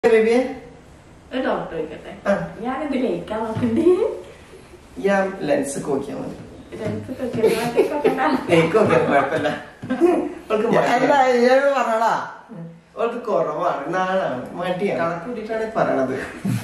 ബേബിയെ ഒരു ഡോക്ടർ ചോദിക്കട്ടെ ആ. ഞാനെന്ത് ലയിക്കാൻ നോക്കണ്ടേ ഞാൻ ലെൻസ് നോക്കിയാൽ മതി രണ്ടു വെക്കണ്ട എനിക്ക് നോക്കിയാൽ കുഴപ്പമില്ല അവൾക്ക് അല്ല ഏഴ് പറഞ്ഞടാ അവൾക്ക് കുറവാണ് നാളാണ് മടിയാണ് കണക്ക് കൂട്ടിയിട്ടാണ് പറയണത്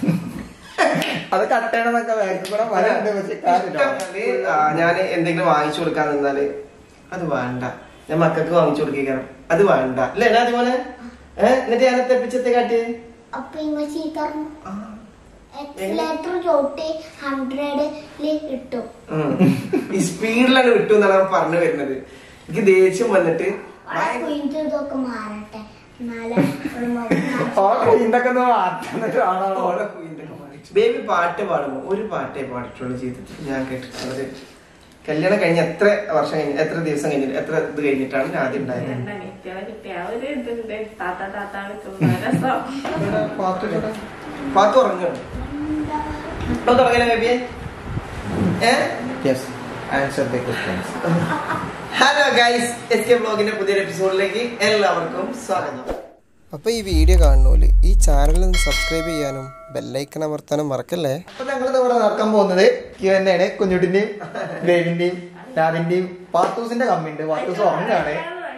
അത് കട്ടേണെന്നൊക്കെ ബാക്കിൽ കൂടെ വരണ്ട് പക്ഷെ കാര്യമില്ല ഞാൻ എന്തെങ്കിലും വാങ്ങിച്ചു കൊടുക്കാൻ നിന്നാല് അത് വേണ്ട ഞാൻ മക്കൾക്ക് വാങ്ങിച്ചു കൊടുക്കണം അത് വേണ്ട അല്ലേ അതുപോലെ ഏഹ് എന്നിട്ട് ഞാൻ തെപ്പിച്ചത്തെ കാട്ടിയേ അപ്പൊ ഇങ്ങ ചീത്ത പറഞ്ഞു ആ. എക്സലേറ്റർ ചോട്ടി ഹൺഡ്രഡില് ഇട്ടു ഉം. ഈ സ്പീഡിലാണ് വിട്ടു എന്നാണ് അവൻ പറഞ്ഞു വരുന്നത് എനിക്ക് ദേഷ്യം വന്നിട്ട് കുയിന്റെ ഇതൊക്കെ മാറട്ടെ എന്നാലേ ഒരു മുഖം ഓക്കെ ഇതൊക്കെ ഒന്ന് മാറ്റാന്നിട്ട് ആണോ ബേബി പാട്ട് പാടുമ്പോ ഒരു പാട്ടേ പാടിട്ടുള്ളൂ ജീവിതത്തിൽ ഞാൻ കേട്ടിട്ടുള്ളത് കല്യാണം കഴിഞ്ഞ എത്ര വർഷം കഴിഞ്ഞ് എത്ര ദിവസം കഴിഞ്ഞിട്ട് എത്ര ഇത് കഴിഞ്ഞിട്ടാണ് ഇത് ആദ്യം ഉണ്ടായത് രണ്ടാ നിത്യാതെ കിട്ടിയ ആ ഒരു ഇതുണ്ട് താത്ത താത്ത നിൽക്കുന്ന രസം പാത്ത് ഉറങ്ങണം ഇപ്പൊ തുടങ്ങല ബേബിയെ ഏ yes answer the questions hello guys S K ബ്ലോഗിന്റെ പുതിയൊരു എപ്പിസോഡിലേക്ക് എല്ലാവർക്കും സ്വാഗതം അപ്പോൾ ഈ വീഡിയോ കാണുന്നോല് ഈ ചാനൽ ഒന്ന് സബ്സ്ക്രൈബ് ചെയ്യാനും ബെല്ലൈക്കൺ അമർത്താനും മറക്കല്ലേ അപ്പൊ ഞങ്ങൾ ഇവിടെ നടക്കാൻ പോകുന്നത് ക്യൂ തന്നെയാണ് കുഞ്ഞുട്ടിന്റെയും ബേബിന്റെയും രാവിന്റെയും പാത്തൂസിന്റെ കമ്മിണ്ട് പാത്തൂസ് ഉറങ്ങാണ്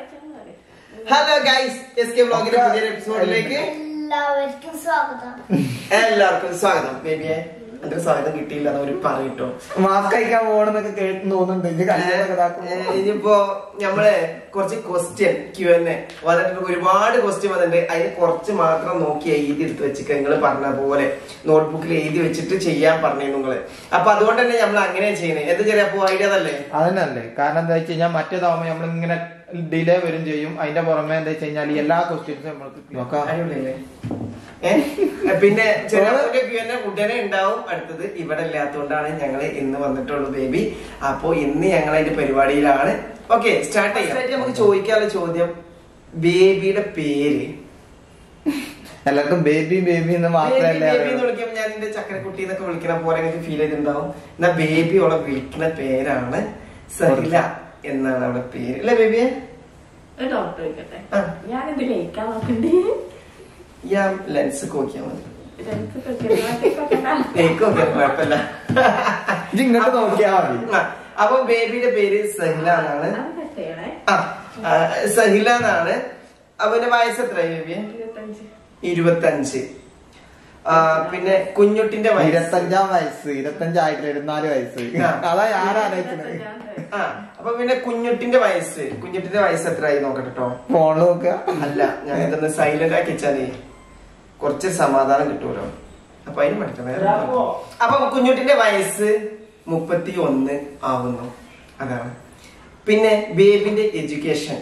ഹലോ ഗൈസ് എസ് കെ ബ്ലോഗിന്റെ പുതിയൊരു എപ്പിസോഡിലേക്ക് എല്ലാവർക്കും സ്വാഗതം എല്ലാവർക്കും സ്വാഗതം ബേബിയെ അതിന് സ്വാഗതം കിട്ടിയില്ല എന്ന് ഒരു പറയട്ടോ മാസ്ക് കഴിക്കാൻ പോകണമെന്നൊക്കെ കേട്ട് തോന്നുന്നുണ്ട് ഇത് കല്യാണമൊക്കെ ഇതാക്കുമ്പോ. ഏഹ് ഇനിയിപ്പോ നമ്മള് കുറച്ച് ക്വസ്റ്റ്യൻ ക്യു എൻ എ വന്നിട്ടുണ്ട് ഒരുപാട് ക്വസ്റ്റ്യൻ വന്നിട്ടുണ്ട് അതിന് കുറച്ച് മാത്രം നോക്കി എഴുതി എടുത്ത് വെച്ചിട്ട് നിങ്ങൾ പറഞ്ഞ പോലെ നോട്ട്ബുക്കിൽ എഴുതി വെച്ചിട്ട് ചെയ്യാൻ പറഞ്ഞു നിങ്ങള് അപ്പൊ അതുകൊണ്ട് തന്നെ നമ്മൾ അങ്ങനെ ചെയ്യുന്നത് എന്ത് ചെറിയ അപ്പൊ ഐഡിയ അതല്ലേ അതന്നല്ലേ കാരണം എന്താ വെച്ച് കഴിഞ്ഞാൽ മറ്റേതാവുമ്പോ നമ്മൾ ഇങ്ങനെ ഡിലേ വരും ചെയ്യും അതിന്റെ പുറമെ എന്താ വെച്ച് കഴിഞ്ഞാൽ എല്ലാ ക്വസ്റ്റ്യൻസും നമ്മൾക്ക് നോക്കാം അടിപൊളിയല്ലേ? ഏ? പിന്നെ ചെറിയ ക്യു എൻ എ ഉടനെ ഉണ്ടാവും അടുത്തത് ഇവിടെ ഇല്ലാത്തതുകൊണ്ടാണ് ഞങ്ങൾ ഇന്ന് വന്നിട്ടുള്ളൂ ബേബി അപ്പോ ഇന്ന് ഞങ്ങൾ അതിന്റെ പരിപാടിയിലാണ് ഓക്കെ സ്റ്റാർട്ട് ചെയ്യാം നമുക്ക് ചോദിക്കാനുള്ള ചോദ്യം ബേബിയുടെ പേര് എല്ലാവർക്കും ബേബി ബേബി എന്ന് മാത്രമല്ലേ ബേബി എന്ന് അറിയൂ. വിളിക്കുമ്പോൾ ഞാൻ എന്റെ ചക്കരക്കുട്ടി എന്നൊക്കെ വിളിക്കണ പോലെ എനിക്ക് ഫീൽ ചെയ്തിട്ടുണ്ടാവും എന്നാ ബേബി അവളെ വിളിക്കുന്ന പേരാണ് സഹില എന്നാണ് അവളുടെ പേര് അല്ലേ ബേബിയെ ഒരു ഡോക്ടർ ചോദിക്കട്ടെ ആ. ഞാനെന്ത് ലയിക്കാൻ നോക്കണ്ടേ ഞാൻ ലെൻസ് നോക്കിയാൽ മതി രണ്ടു വെക്കണ്ട എനിക്ക് നോക്കിയാൽ കുഴപ്പമില്ല ഇത് ഇങ്ങോട്ട് നോക്കിയാ മതി ആ, അപ്പൊ ബേബിയുടെ പേര് സഹില എന്നാണ് അത് കട്ട് ചെയ്യണേ ആ ആ, സഹില എന്നാണ് അവന്റെ വയസ്സ് എത്രയായി ബേബിയെ ഇരുപത്തഞ്ച് ഇരുപത്തഞ്ച് ആ, പിന്നെ കുഞ്ഞുട്ടിന്റെ വയസ്സ് ഇരുപത്തഞ്ചാം വയസ്സ് ഇരുപത്തഞ്ചായിട്ടില്ല ഇരുപത്തിനാല് വയസ്സ് ആ. അതാ ഞാൻ ആലോചിക്കുന്നത് ആ അപ്പൊ പിന്നെ കുഞ്ഞുട്ടിന്റെ വയസ്സ് കുഞ്ഞുട്ടിന്റെ വയസ്സ് എത്രയായി നോക്കട്ടെ കേട്ടോ ഫോണിൽ നോക്കുക അല്ല ഞാൻ ഇതൊന്ന് സൈലന്റ് ആക്കി വെച്ചാലേ കുറച്ച് സമാധാനം കിട്ടുമല്ലോ അപ്പൊ അതിന് പഠിക്കാം വേറെ ഒന്നും. അപ്പൊ കുഞ്ഞുട്ടിന്റെ വയസ്സ് മുപ്പത്തി ഒന്ന് ആവുന്നു അതാണ് പിന്നെ ബേബിന്റെ education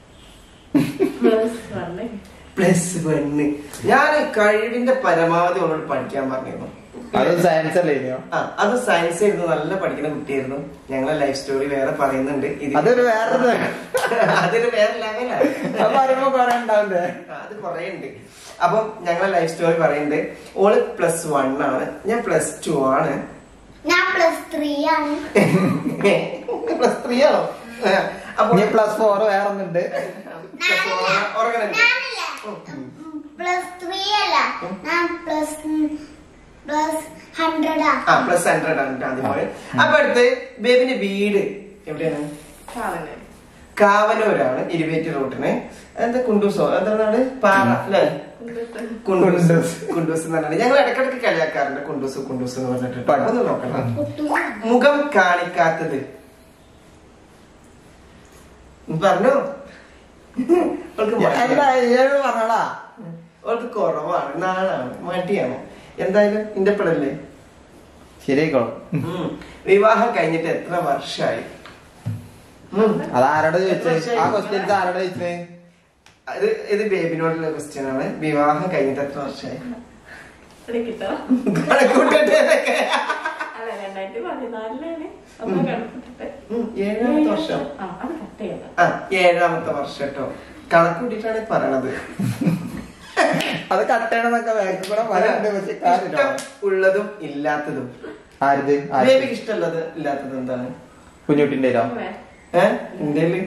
plus one plus one ഞാൻ കഴിവിന്റെ പരമാവധി അവളോട് പഠിക്കാൻ പറഞ്ഞിരുന്നു അത് സയൻസ് അല്ലേ ഇനിയോ ആ അത് സയൻസ് ആയിരുന്നു നല്ല പഠിക്കുന്ന കുട്ടിയായിരുന്നു ഞങ്ങളെ ലൈഫ് സ്റ്റോറി വേറെ പറയുന്നുണ്ട് ഇത് അതൊരു വേറൊരു അതൊരു വേറെ ലെവലാണ് അത് പറയുമ്പോ കുറെ ഉണ്ടാവില്ലേ ആ, അത് കുറേ ഉണ്ട് അപ്പം ഞങ്ങളെ ലൈഫ് സ്റ്റോറി പറയുന്നുണ്ട് ഓള് പ്ലസ് വൺ ആണ് ഞാൻ പ്ലസ് ടു ആണ് ഞാൻ പ്ലസ് ത്രീ ആണ് പ്ലസ് ത്രീ ആണോ ആ, അപ്പൊ ഇനി പ്ലസ് ഫോർ വേറെ ഒന്നുണ്ട് ഉറങ്ങണുണ്ട് ഞാനില്ലേ പ്ലസ് ത്രീ അല്ല ഞാൻ പ്ലസ് പ്ലസ് ഹൺഡ്രഡാ ആ പ്ലസ് ഹൺഡ്രഡ് ആണ് ആദ്യം പോലെ അപ്പൊ അടുത്ത് ബേബിന്റെ വീട് എവിടെയാണ് സാധനം കാവനൂരാണ് ഇരുവേറ്റി റോട്ടിന് എന്താ കുണ്ടൂസോ എന്താണ് പാറ അല്ലേ കുണ്ടൂസ് കുണ്ടൂസ്. കുണ്ടൂസ് എന്ന് പറഞ്ഞാൽ ഞങ്ങൾ ഇടക്കിടക്ക് കളിയാക്കാറുണ്ട് കുണ്ടൂസ് കുണ്ടൂസ് എന്ന് പറഞ്ഞിട്ട് പണ്ട്. ഒന്ന് നോക്കണം കുട്ടു മുഖം കാണിക്കാത്തത് പറഞ്ഞോ അവൾക്ക് അല്ല മടിയാണ്. ഏഴ് പറഞ്ഞടാ അവൾക്ക് കുറവാണ് നാളാണ് മടിയാണ് എന്തായാലും ഇന്റെ പെടല്ലേ ശരിയായിക്കോളും ഉം. വിവാഹം കഴിഞ്ഞിട്ട് എത്ര വർഷമായി ഉം. അത് ആരോട് ചോദിച്ചത് ആ ക്വസ്റ്റ്യൻസ് ആരോട് ചോദിച്ചത് ഇത് ഇത് ബേബിനോടുള്ള ക്വസ്റ്റ്യൻ ആണ് വിവാഹം കഴിഞ്ഞിട്ട് എത്ര വർഷമായി കിട്ടോ കണക്കൂട്ടട്ടെ ഇതൊക്കെ. അല്ല രണ്ടായിരത്തി പതിനാലിലാണ് ഒന്ന് കണക്കിട്ടിട്ട് ഉം, ഏഴാമത്തെ വർഷം ആ അത് കട്ട് ചെയ്യണം ആ ഏഴാമത്തെ വർഷം കേട്ടോ കണക്കൂട്ടിട്ടാണ് പറയണത് അത് കട്ടേണെന്നൊക്കെ ബാക്കിൽ കൂടെ വരണ്ട് പക്ഷെ കാര്യമില്ല ഇഷ്ടം ഉള്ളതും ഇല്ലാത്തതും ആരുത് ബേബിക്ക് ഇഷ്ടമുള്ളത് ഇല്ലാത്തത് എന്താണ് കുഞ്ഞുട്ടിന്റെ ഏഹ് ഇന്ത്യയില്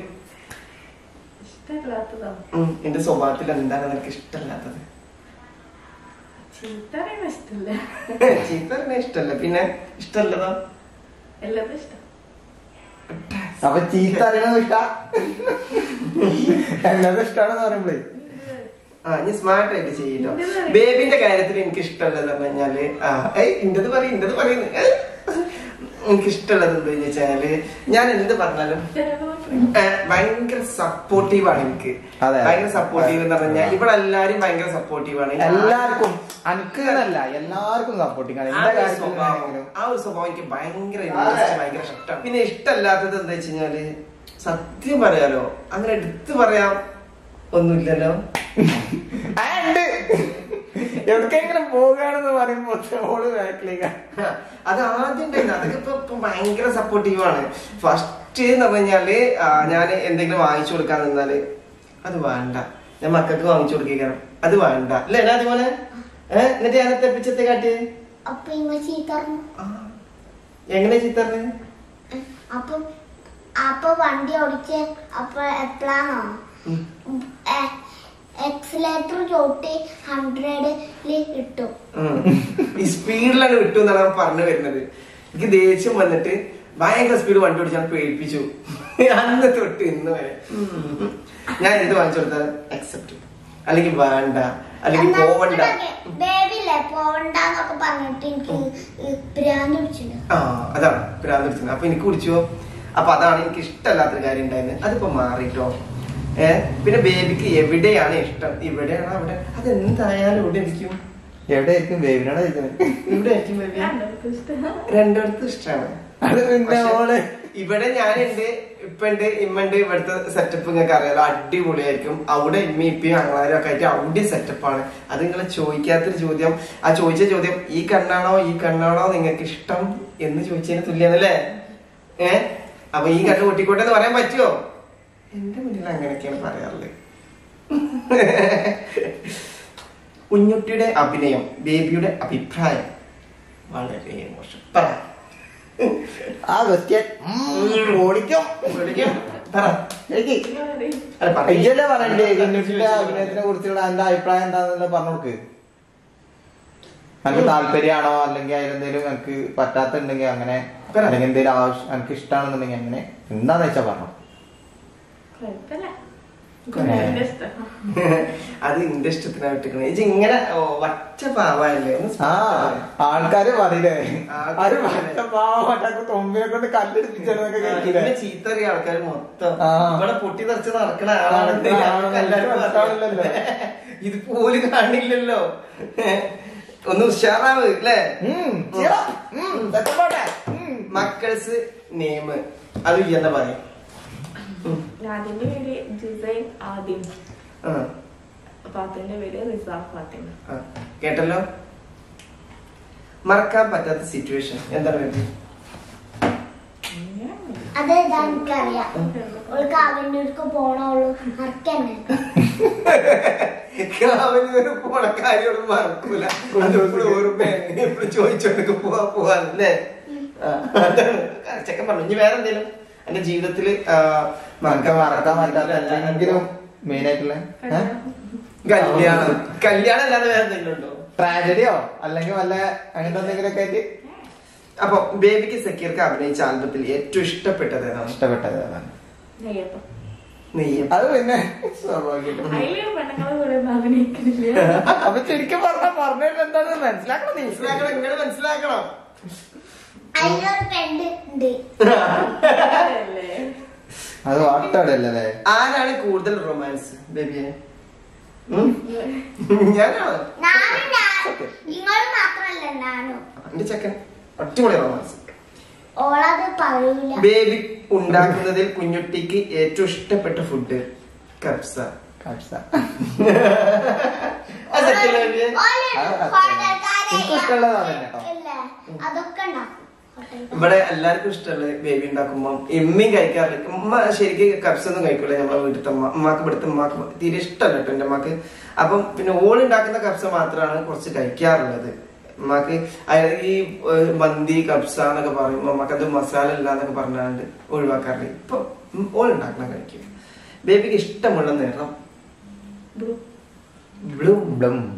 ഇഷ്ടമില്ലാത്തതോ ഉം, എന്റെ സ്വഭാവത്തിൽ എന്താണ് നിനക്ക് ഇഷ്ടമല്ലാത്തത് ചീത്തറിയാൻ ഇഷ്ടല്ല ചീത്ത പറഞ്ഞാ ഇഷ്ടല്ല പിന്നെ ഇഷ്ടല്ലതോ എല്ലാതും ഇഷ്ടം അപ്പൊ ചീത്ത അറിയണത് ഇഷ്ട എന്നത് ഇഷ്ടമാണെന്ന് പറയുമ്പോഴേ ആ ഞാൻ സ്മാർട്ട് ആയിട്ട് ചെയ്യട്ടോ ബേബിന്റെ കാര്യത്തിൽ എനിക്ക് ഇഷ്ടമുള്ളത് പറഞ്ഞാല് ആ ഏയ് ഇന്റത് പറയും ഇന്റത് പറയുന്നു ഏയ്. എനിക്ക് ഇഷ്ടമുള്ളത് എന്താ വെച്ചാല് ഞാൻ എന്ത് പറഞ്ഞാലും ഏ, ഭയങ്കര സപ്പോർട്ടീവ് ആണ് എനിക്ക് അതെ. ഭയങ്കര സപ്പോർട്ടീവ് എന്ന് പറഞ്ഞാൽ ഇവിടെ എല്ലാരും ഭയങ്കര സപ്പോർട്ടീവ് ആണ് എല്ലാവർക്കും അനക്ക് എന്നല്ല എല്ലാവർക്കും സപ്പോർട്ടിങ് ആണ് ആ എന്താ ഒരു കാര്യത്തിലും സ്വഭാവം ആ ഒരു സ്വഭാവം എനിക്ക് ഭയങ്കര interest, ഭയങ്കര ഇഷ്ടമാണ് പിന്നെ ഇഷ്ടമല്ലാത്തത് എന്താ വെച്ച് കഴിഞ്ഞാല് സത്യം പറയാലോ അങ്ങനെ എടുത്തു പറയാം ഒന്നുമില്ലല്ലോ ആ, ഉണ്ട് എവിടേക്കെങ്കിലും പോകുകയാണെന്ന് പറയുമ്പോ ഓള് ബാക്കിലേക്ക് ആ, അത് ആദ്യം ഉണ്ടായിരുന്നു അതൊക്കെ ഇപ്പൊ ഇപ്പൊ ഭയങ്കര സപ്പോർട്ടീവ് ആണ് ഫസ്റ്റ് എന്ന് പറഞ്ഞാല് ഞാൻ എന്തെങ്കിലും വാങ്ങിച്ചു കൊടുക്കാൻ നിന്നാല് അത് വേണ്ട ഞാൻ മക്കൾക്ക് വാങ്ങിച്ചു കൊടുക്കണം അത് വേണ്ട അല്ലേ അതുപോലെ ഏഹ് എന്നിട്ട് ഞാൻ തെപ്പിച്ചത്തെ കാട്ടിയേ അപ്പൊ ഇങ്ങ ചീത്തറിഞ്ഞു ആ. എങ്ങനെ ചീത്തറിന് അപ്പൊ അപ്പൊ വണ്ടി ഓടിച്ച് അപ്പൊ എപ്പോഴാണോ എക്സിലേറ്റർ ചോട്ടി ഹൺഡ്രഡില് ഇട്ടു ഈ സ്പീഡിലാണ് വിട്ടു എന്നാണ് അവൻ പറഞ്ഞു വരുന്നത് എനിക്ക് ദേഷ്യം വന്നിട്ട് ഭയങ്കര സ്പീഡ് വണ്ടി ഓടിച്ചാൽ പേടിപ്പിച്ചു അന്ന് തൊട്ട് ഇന്ന് വരെ ഉം. ഞാൻ എന്ത് വാങ്ങിച്ചു കൊടുത്താൽ അക്സെപ്റ്റ് അല്ലെങ്കിൽ വേണ്ട അല്ലെങ്കിൽ പോവണ്ട ബേബില്ലേ പോവണ്ടെന്നൊക്കെ പറഞ്ഞിട്ട് എനിക്ക് പ്രാന്ത് പിടിച്ചിട്ടുണ്ട് ആ അതാണ് ഭ്രാന്ത് പിടിച്ചത് അപ്പൊ എനിക്ക് കുടിച്ചോ അപ്പൊ അതാണ് എനിക്ക് ഇഷ്ടമല്ലാത്തൊരു കാര്യം ഉണ്ടായിരുന്നത് അതിപ്പോ മാറിട്ടോ ഏ പിന്നെ ബേബിക്ക് എവിടെയാണ് ഇഷ്ടം ഇവിടെയാണ് അവിടെ അതെന്തായാലും ഇവിടെ ഇരിക്കും എവിടെയായിരിക്കും ബേബിനോട് ചോദിക്കുന്നത് ഇവിടെ ആയിരിക്കും ബേബി രണ്ടുപേർക്കും ഇഷ്ടം രണ്ടിടത്തും ഇഷ്ടമാണ് അത് പിന്നെ പക്ഷേ ഓള് ഇവിടെ ഞാനുണ്ട് ഇപ്പൊ ഉണ്ട് ഇമ്മണ്ട് ഇവിടുത്തെ സെറ്റപ്പ് നിങ്ങൾക്ക് അറിയാലോ അടിപൊളിയായിരിക്കും അവിടെ ഇമ്മ ഇപ്പയും അങ്ങളാരും ഒക്കെ ആയിട്ട് അവിടെ സെറ്റപ്പാണ് അത് നിങ്ങൾ ചോദിക്കാത്തൊരു ചോദ്യം ആ ചോദിച്ച ചോദ്യം ഈ കണ്ണാണോ ഈ കണ്ണാണോ നിങ്ങൾക്ക് ഇഷ്ടം എന്ന് ചോദിച്ചതിന് തുല്യാണല്ലേ ഏ അപ്പൊ ഈ കണ്ണ് പൊട്ടിക്കോട്ടെ എന്ന് പറയാൻ പറ്റുമോ എന്റെ മുന്നിൽ അങ്ങനെയൊക്കെയാണ് പറയാറുള്ളത് കുഞ്ഞുട്ടിയുടെ അഭിനയം ബേബിയുടെ അഭിപ്രായം വളരെ മോശം പറ ആ ക്വസ്റ്റ്യൻ ഓടിക്കും വിളിക്കാം. പറ. എനിക്ക് അല്ല, പറ. ഇയ്യല്ലേ പറയണ്ടേ കുഞ്ഞുട്ടിന്റെ അഭിനയത്തിനെ കുറിച്ചുള്ള എന്റെ അഭിപ്രായം എന്താണെന്നുള്ള പറഞ്ഞു കൊടുക്ക് എനിക്ക് താല്പര്യമാണോ അല്ലെങ്കിൽ അതിലെന്തെങ്കിലും എനിക്ക് പറ്റാത്തുണ്ടെങ്കിൽ അങ്ങനെ പറ. അല്ലെങ്കിൽ എന്തെങ്കിലും ആവശ്യം എനിക്ക് ഇഷ്ടമാണെന്നുണ്ടെങ്കിൽ അങ്ങനെ എന്താന്ന് വെച്ചാ പറഞ്ഞു കുഴപ്പമില്ല ഏ. എന്റെ ഇഷ്ടം അത് ഇന്റെ ഇഷ്ടത്തിനായിട്ട് ഇത് ഇങ്ങനെ ഓ, വറ്റ പാവല്ലേ ഒന്ന് ആ ആൾക്കാര് പറയില്ലേ ആൾക്കാര് അത് പറയില്ലേ? വട്ടപ്പാവം മറ്റേ കൊമ്പിനെ കൊണ്ട് കല്ലെടുപ്പിച്ചെന്നൊക്കെ കേട്ടില്ലേ ഇതിനെ ചീത്തറിയ ആൾക്കാർ മൊത്തം ആ. ഇവിടെ പൊട്ടി തെറിച്ച് നടക്കണ ആളാണെന്ന് നടക്കണ ആളാണെന്ന് ഞങ്ങൾക്ക് എല്ലാവർക്കും മനസ്സിലാവില്ലല്ലോ. അറിയാം. ഇത് പോലും കാണില്ലല്ലോ ഒന്ന് ഉഷാറാവ് അല്ലേ ഉം, ചെയ്യടാ. ഉം, സെറ്റപ്പാട്ടെ. ഉം. മക്കൾസ് നെയിം അത് ഇല്ലെന്ന പറയും അതിന്റെ പേര് ജിസൈൻ ആദിം ആ, പാത്തിന്റെ പേര് റിസാ ഫാത്തിമ ആ. കേട്ടല്ലോ മറക്കാൻ പറ്റാത്ത സിറ്റുവേഷൻ എന്താണ് വേണ്ടത് അത് ഇതാ എനിക്കറിയാം ഓൾക്ക് അവന്റെ അടുക്ക് പോണോളൂ മറക്കന്നെ അവന് ഒരു പോണ കാര്യമൊന്നും മറക്കൂല അതെപ്പോഴും ഓർമ്മയാണ് എപ്പോഴും ചോദിച്ചോണ്ടൊക്കെ പോവാ പോവാന്നല്ലേ ആ, അതാണ്. ചെക്കൻ പറഞ്ഞു ഇനി വേറെ എന്തേലും എന്റെ ജീവിതത്തില് ആ, മറക്കാൻ മറക്കാൻ പറ്റാത്ത എന്തെങ്കിലും മെയിൻ ആയിട്ടുള്ള കല്യാണം കല്യാണം അല്ലാതെ വേറെ എന്തെങ്കിലും ഉണ്ടോ ട്രാജഡിയോ അല്ലെങ്കിൽ വല്ല അങ്ങനത്തെ എന്തെങ്കിലും ഒക്കെ ആയിട്ട് അപ്പൊ ബേബിക്ക് സക്കീർക്ക് അഭിനയിച്ച ആൽബത്തിൽ ഏറ്റവും ഇഷ്ടപ്പെട്ടത് ഏതാണ് ഇഷ്ടപ്പെട്ടത് അതാണ് നെയ്യപ്പം നെയ്യം അത് പിന്നെ സ്വാഭാവികമായിട്ടും അതില് പെണ്ണുങ്ങളെ കൂടെ ഒന്നും അഭിനയിക്കുന്നില്ല അപ്പൊ ശരിക്കും പറഞ്ഞ പറഞ്ഞിട്ട് എന്താണെന്ന് മനസ്സിലാക്കണം നീ മനസ്സിലാക്കണം ഇങ്ങനെ മനസ്സിലാക്കണം അതിലൊരു ഫ്രണ്ട് ഉണ്ട് അല്ലേ അത് വാട്ടാടല്ലേ ആരാണ് കൂടുതൽ റൊമാൻസ് ബേബിയെ ഉം? ഞാനാണ് ഞാനും ഞാൻ നിങ്ങൾ മാത്രല്ല ഞാനും എന്റെ ചെക്കൻ അടിപൊളി റൊമാൻസ് ഓളത് പറയൂല ബേബി ഉണ്ടാക്കുന്നതിൽ കുഞ്ഞുട്ടിക്ക് ഏറ്റവും ഇഷ്ടപ്പെട്ട ഫുഡ് കബ്സ അത് set അല്ലേ ബേബിയെ? ഓള് അത് ഹോട്ടൽക്കാരെ എനിക്കും ഇഷ്ടമുള്ളത് അതന്നെ കേട്ടോ. ഇല്ലേ? അതൊക്കെ ഉണ്ടാക്കും ഹോട്ടൽക്കാര്. ഇവിടെ എല്ലാവർക്കും ഇഷ്ടമുള്ളത് ബേബി ഉണ്ടാക്കുമ്പോ എമ്മയും കഴിക്കാറില്ല ഉമ്മ ശരിക്കും കബ്സ് ഒന്നും കഴിക്കൂല നമ്മളെ വീട്ടിലത്തെ ഉമ്മ ഉമ്മാക്ക് ഇവിടുത്തെ ഉമ്മാക്ക് തീരെ ഇഷ്ടമല്ല കേട്ടോ എന്റെ അമ്മക്ക് അപ്പം പിന്നെ ഓൾ ഉണ്ടാക്കുന്ന കബ്സ മാത്രമാണ് കുറച്ച് കഴിക്കാറുള്ളത് ഉമ്മാക്ക് അതായത് ഈ ഏഹ്, മന്തി കബ്സ എന്നൊക്കെ പറയുമ്പോ ഉമ്മക്ക് അത് മസാല ഇല്ല എന്നൊക്കെ പറഞ്ഞാണ്ട് ഒഴിവാക്കാറില്ല ഇപ്പൊ ഉം ഓൾ ഉണ്ടാക്കുന്ന കഴിക്കും ബേബിക്ക് ഇഷ്ടമുള്ള നിറം ബ്ലൂ ബ്ലൂ ബ്ലം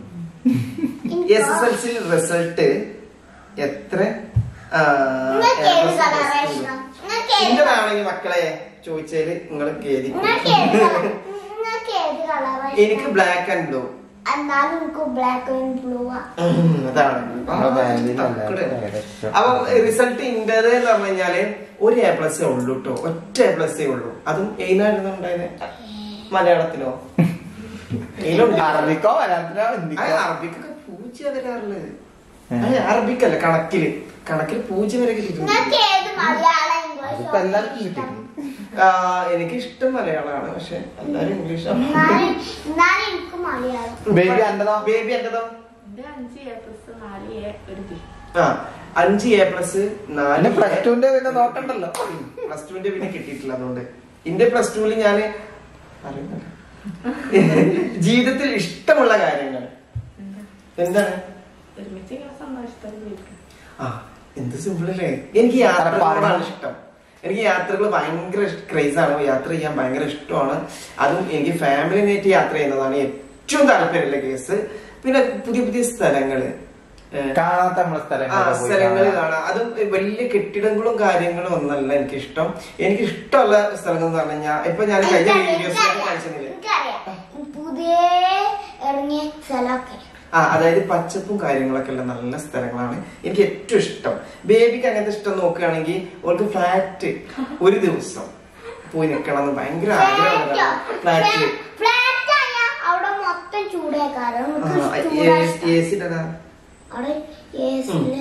S S L C result എത്ര ആ, നിങ്ങൾക്ക് ഏത് A plus കളറാ plus ഇഷ്ടം നിങ്ങൾക്ക് ഏത് ഇന്റതാണെങ്കിൽ മക്കളെ ചോദിച്ചാല് നിങ്ങൾ ഖേദിക്കും നിങ്ങൾക്ക് ഏത് കളർ നിങ്ങൾക്ക് ഏത് കളറാ എനിക്ക് ബ്ലാക്ക് ആൻഡ് ബ്ലൂ എന്നാലും എനിക്ക് ബ്ലാക്ക് ആൻഡ് ബ്ലൂ ആ അതാണ് നമ്മുടെ family യിൽ തക്കട്. എല്ലാവർക്കും ഇഷ്ടം. അപ്പൊ റിസൾട്ട് ഇന്റത് എന്ന് പറഞ്ഞു കഴിഞ്ഞാല് ഒരു എ പ്ലസ് ഉള്ളൂ കേട്ടോ ഒറ്റ എ പ്ലസ് ഉള്ളൂ അതും ഏതായിരുന്നു ഉണ്ടായത് മലയാളത്തിലോ ഏതിലുണ്ട്? അറബിക്കോ മലയാളത്തിനോ ആ, ഹിന്ദിക്കോ അറബിക്കൊക്കെ പൂജ്യം വരാറുള്ളത് ഏ. അത് അറബിക്കല്ല കണക്കില് കണക്കിൽ പൂജ്യം വരെ നിങ്ങൾക്ക് കിട്ടിയിട്ടുണ്ട് ഏത് മലയാളം ഇംഗ്ലീഷ് അതിപ്പോ എല്ലാവർക്കും കിട്ടിയിട്ടുണ്ട് ആ, എനിക്ക് ഇഷ്ടം മലയാളമാണ് പക്ഷെ എല്ലാരും ഇംഗ്ലീഷാണ് എന്നാലും എന്നാലും എനിക്ക് മലയാളം ബേബി എന്റെതോ ബേബി എന്റെതോ എന്റെ അഞ്ച് എ പ്ലസ് നാല് എ ഒരു ബി ആ അഞ്ച് എ പ്ലസ് നാല് പിന്നെ പ്ലസ് ടുവിന്റെ പിന്നെ നോക്കണ്ടല്ലോ പ്ലസ് ടുവിന്റെ പിന്നെ കിട്ടിയിട്ടില്ല അതുകൊണ്ട് എന്റെ പ്ലസ് ടുവിൽ ഞാൻ അറിയുന്നില്ല ജീവിതത്തിൽ ഇഷ്ടമുള്ള കാര്യങ്ങൾ എന്താണ് ഒരുമിച്ച് ഇങ്ങനെ സന്തോഷത്തോടെ ജീവിക്കാം ആ എന്ത് സിമ്പിൾ അല്ലേ എനിക്ക് യാത്രകളാണ് ഇഷ്ടം എനിക്ക് യാത്രകൾ ഭയങ്കര ക്രേസ് ആണ് യാത്ര ചെയ്യാൻ ഭയങ്കര ഇഷ്ടമാണ് അതും എനിക്ക് ഫാമിലിനായിട്ട് യാത്ര ചെയ്യുന്നതാണ് ഏറ്റവും താല്പര്യമുള്ള കേസ് പിന്നെ പുതിയ പുതിയ സ്ഥലങ്ങള് ഏഹ്, കാണാത്ത നമ്മളെ ആ സ്ഥലങ്ങൾ സ്ഥലങ്ങൾ കാണാം അതും വലിയ കെട്ടിടങ്ങളും കാര്യങ്ങളും ഒന്നല്ല എനിക്ക് ഇഷ്ടം എനിക്ക് ഇഷ്ടമുള്ള സ്ഥലങ്ങൾ എന്ന് പറഞ്ഞു കഴിഞ്ഞാൽ ഇപ്പൊ ഞാൻ കഴിഞ്ഞ വീഡിയോസ് കാണിച്ചിരുന്നില്ലേ എനിക്കറിയാം പുതിയ ഇറങ്ങിയ സ്ഥലമൊക്കെ ആ അതായത് പച്ചപ്പും കാര്യങ്ങളൊക്കെ ഉള്ള നല്ല സ്ഥലങ്ങളാണ് എനിക്ക് ഏറ്റവും ഇഷ്ടം ബേബിക്ക് അങ്ങനത്തെ ഇഷ്ടം നോക്കുകയാണെങ്കിൽ അവൾക്ക് ഫ്ലാറ്റ് ഒരു ദിവസം പോയി നിൽക്കണം എന്ന് ഭയങ്കര ആഗ്രഹമുള്ള ഫ്ലാറ്റില് ഫ്ലാറ്റ് ആയ അവിടെ മൊത്തം ചൂടേക്കാരം എ സിയുടെ അവിടെ ഏസില്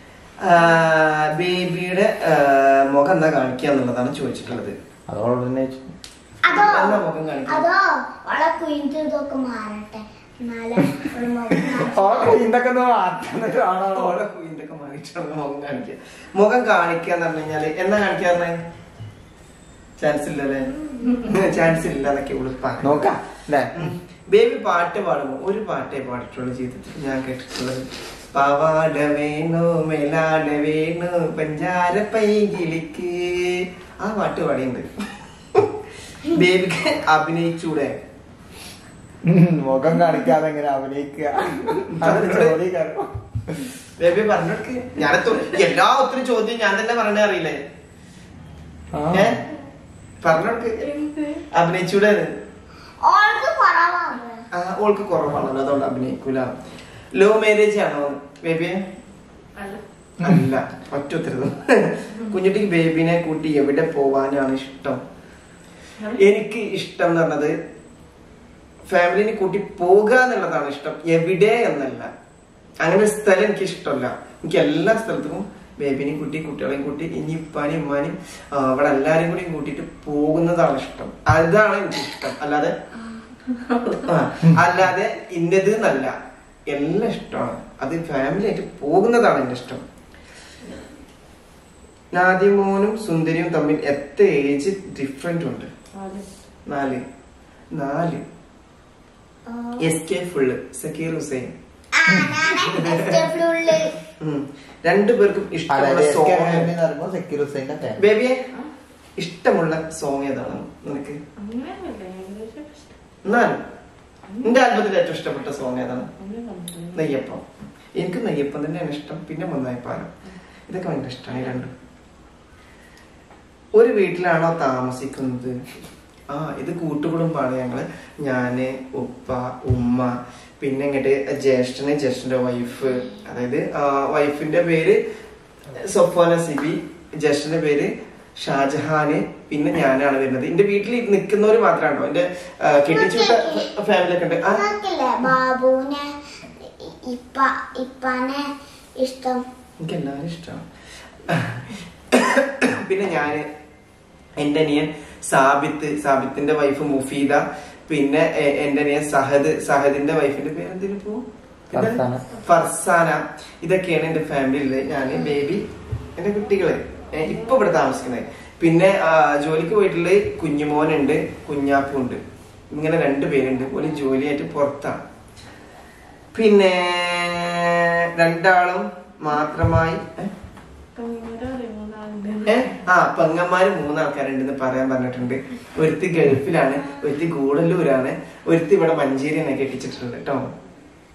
ബേബിയുടെ മുഖം എന്താ കാണിക്കുക എന്നുള്ളതാണ് ചോദിച്ചിട്ടുള്ളത് അതോടെ തന്നെ അതോ എന്നാ മുഖം കാണിക്കുക അതോ അവളെ കുയിന്ത് ഇതൊക്കെ മാറട്ടെ എന്നാലേ ഒരു മുഖം കാണാൻ- ഓക്കെ ഇതൊക്കെ ഒന്ന് മാറ്റാൻ കാണാണോ ഓളെ കുയിന്തൊക്കെ മാറിയിട്ടാണ് മുഖം കാണിക്കുക മുഖം കാണിക്കുക എന്ന് പറഞ്ഞു കഴിഞ്ഞാല് എന്നാ കാണിക്കാറേ ചാൻസ് ഇല്ലല്ലേ ചാൻസ് ഇല്ല എന്നൊക്കെ ഉളുപ്പാണ് നോക്കാം അല്ലേ ബേബി പാട്ട് പാടുമ്പോ ഒരു പാട്ടേ പാടിയിട്ടുള്ളൂ ജീവിതത്തിൽ ഞാൻ കേട്ടിട്ടുള്ളത് പാവാട വേണു മേലാട വേണു പഞ്ചാര പൈകിളിക്ക് ആ പാട്ട് പാടിയുണ്ട് ബേബിക്ക് അഭിനയിച്ചൂടെ ഉം, മുഖം കാണിക്കാതെ എങ്ങനെ അഭിനയിക്കുക അതൊരു ജോലി കാരണം ബേബി പറഞ്ഞെടുക്ക് ഞാൻ എല്ലാ ഒത്തിരി ചോദ്യം ഞാൻ തന്നെ പറഞ്ഞ അറിയില്ലേ ഏ പറഞ്ഞെടുക്ക് എന്ത് അഭിനയിച്ചൂടെ ഓൾക്ക് കുറവാണ് ആ ഓൾക്ക് കുറവാണല്ലോ അതുകൊണ്ട് അഭിനയിക്കൂല ലവ് മാരേജ് ആണോ ബേബിയെ അല്ല അല്ല ഒറ്റ ഉത്തരവ് കുഞ്ഞുട്ടിക്ക് ബേബിനെ കൂട്ടി എവിടെ പോവാനാണ് ഇഷ്ടം എനിക്ക് ഇഷ്ടം എന്ന് പറഞ്ഞത് ഫാമിലിനെ കൂട്ടി പോകുക എന്നുള്ളതാണ് ഇഷ്ടം എവിടെ എന്നല്ല അങ്ങനെ ഒരു സ്ഥലം എനിക്ക് ഇഷ്ടമല്ല എനിക്ക് എല്ലാ സ്ഥലത്തും ബേബിനെയും കൂട്ടി കുട്ടികളെയും കൂട്ടി ഇനി ഇപ്പാനും ഉമ്മാനും ആ, അവിടെ എല്ലാരെയും കൂടി കൂട്ടിയിട്ട് പോകുന്നതാണ് ഇഷ്ടം അതാണ് എനിക്ക് ഇഷ്ടം അല്ലാതെ ആ, അല്ലാതെ ഇന്നത് എന്നല്ല എല്ലാം ഇഷ്ടമാണ് അത് ഫാമിലി ആയിട്ട് പോകുന്നതാണ് എന്റെ ഇഷ്ടം നാദിമോനും സുന്ദരിയും തമ്മിൽ എത്ര ഏജ് ഡിഫറെന്റ് ഉണ്ട് നാല് നാല് നാല് S K full Zakir Hussain ഉള്ളിൽ ഉം. രണ്ടുപേർക്കും ഇഷ്ടമുള്ള അതായത് സോങ് പറയുമ്പോൾ സെക്യൂർ ഹുസൈന്റെ ഫാൻ ബേബിയെ ഇഷ്ടമുള്ള സോങ് ഏതാണ് നിനക്ക് അങ്ങനെയൊന്നുമില്ല ഏകദേശം ഇഷ്ടം എന്നാലും എന്റെ ആൽബത്തിൽ ഏറ്റവും ഇഷ്ടപ്പെട്ട സോങ് ഏതാണ് അങ്ങനെ കണ്ടിട്ടില്ല. നെയ്യപ്പം എനിക്ക് നെയ്യപ്പം തന്നെയാണ് ഇഷ്ടം പിന്നെ മുന്നായിപ്പാലം ഇതൊക്കെ ഭയങ്കര ഇഷ്ടമാണ് രണ്ടും ഒരു വീട്ടിലാണോ താമസിക്കുന്നത് ആ ഇത് കൂട്ടുകുടുംബാണ് ഞങ്ങള് ഞാന് ഉപ്പ ഉമ്മ പിന്നെ ഇങ്ങോട്ട് ജ്യേഷ്ഠന് ജ്യേഷ്ഠന്റെ വൈഫ് അതായത് വൈഫിന്റെ പേര് സൊഫോന സിബി ജ്യേഷ്ഠന്റെ പേര് ഷാജഹാന് പിന്നെ ഞാനാണ് വരുന്നത് എന്റെ വീട്ടിൽ നിൽക്കുന്നവര് മാത്രമാണോ എന്റെ ആ, കെട്ടിച്ചുവിട്ട ഫാമിലി ഒക്കെ ഉണ്ട് ആ നിങ്ങൾക്കില്ലേ ബാബുവിനെ ഇപ്പ ഇപ്പാനെ ഇഷ്ടം എനിക്ക് എല്ലാവരും ഇഷ്ടമാണ് പിന്നെ ഞാന് എന്റെ അനിയൻ സാബിത്ത് സാബിത്തിന്റെ വൈഫ് മുഫീദ പിന്നെ എ- എന്റെ അനിയൻ സഹദ് സഹദിന്റെ വൈഫിന്റെ പേര് എന്തിനു പോ ഫർസാന. ഫർസാന ഇതൊക്കെയാണ് എന്റെ ഫാമിലിയിലെ ഞാന് ബേബി എന്റെ കുട്ടികള് ഏ, ഇപ്പൊ ഇവിടെ താമസിക്കുന്നത് പിന്നെ ആ, ജോലിക്ക് പോയിട്ടുള്ള കുഞ്ഞുമോനുണ്ട് കുഞ്ഞാപ്പുണ്ട് ഇങ്ങനെ രണ്ടു പേരുണ്ട് ഒരു ജോലിയായിട്ട് പുറത്താണ് പിന്നെ രണ്ടാളും മാത്രമായി ഏ? കണ്ണൂര് അറിയുന്നതാളുണ്ട്. ഏ? ആ പെങ്ങന്മാര് മൂന്നാൾക്കാരുണ്ടെന്ന് പറയാൻ പറഞ്ഞിട്ടുണ്ട് ഒരുത്തി ഗൾഫിലാണ് ഒരുത്തി ഗൂഡല്ലൂരാണ് ഒരുത്തി ഇവിടെ മഞ്ചേരിയാണ് കെട്ടിച്ചിട്ടുണ്ട് കേട്ടോ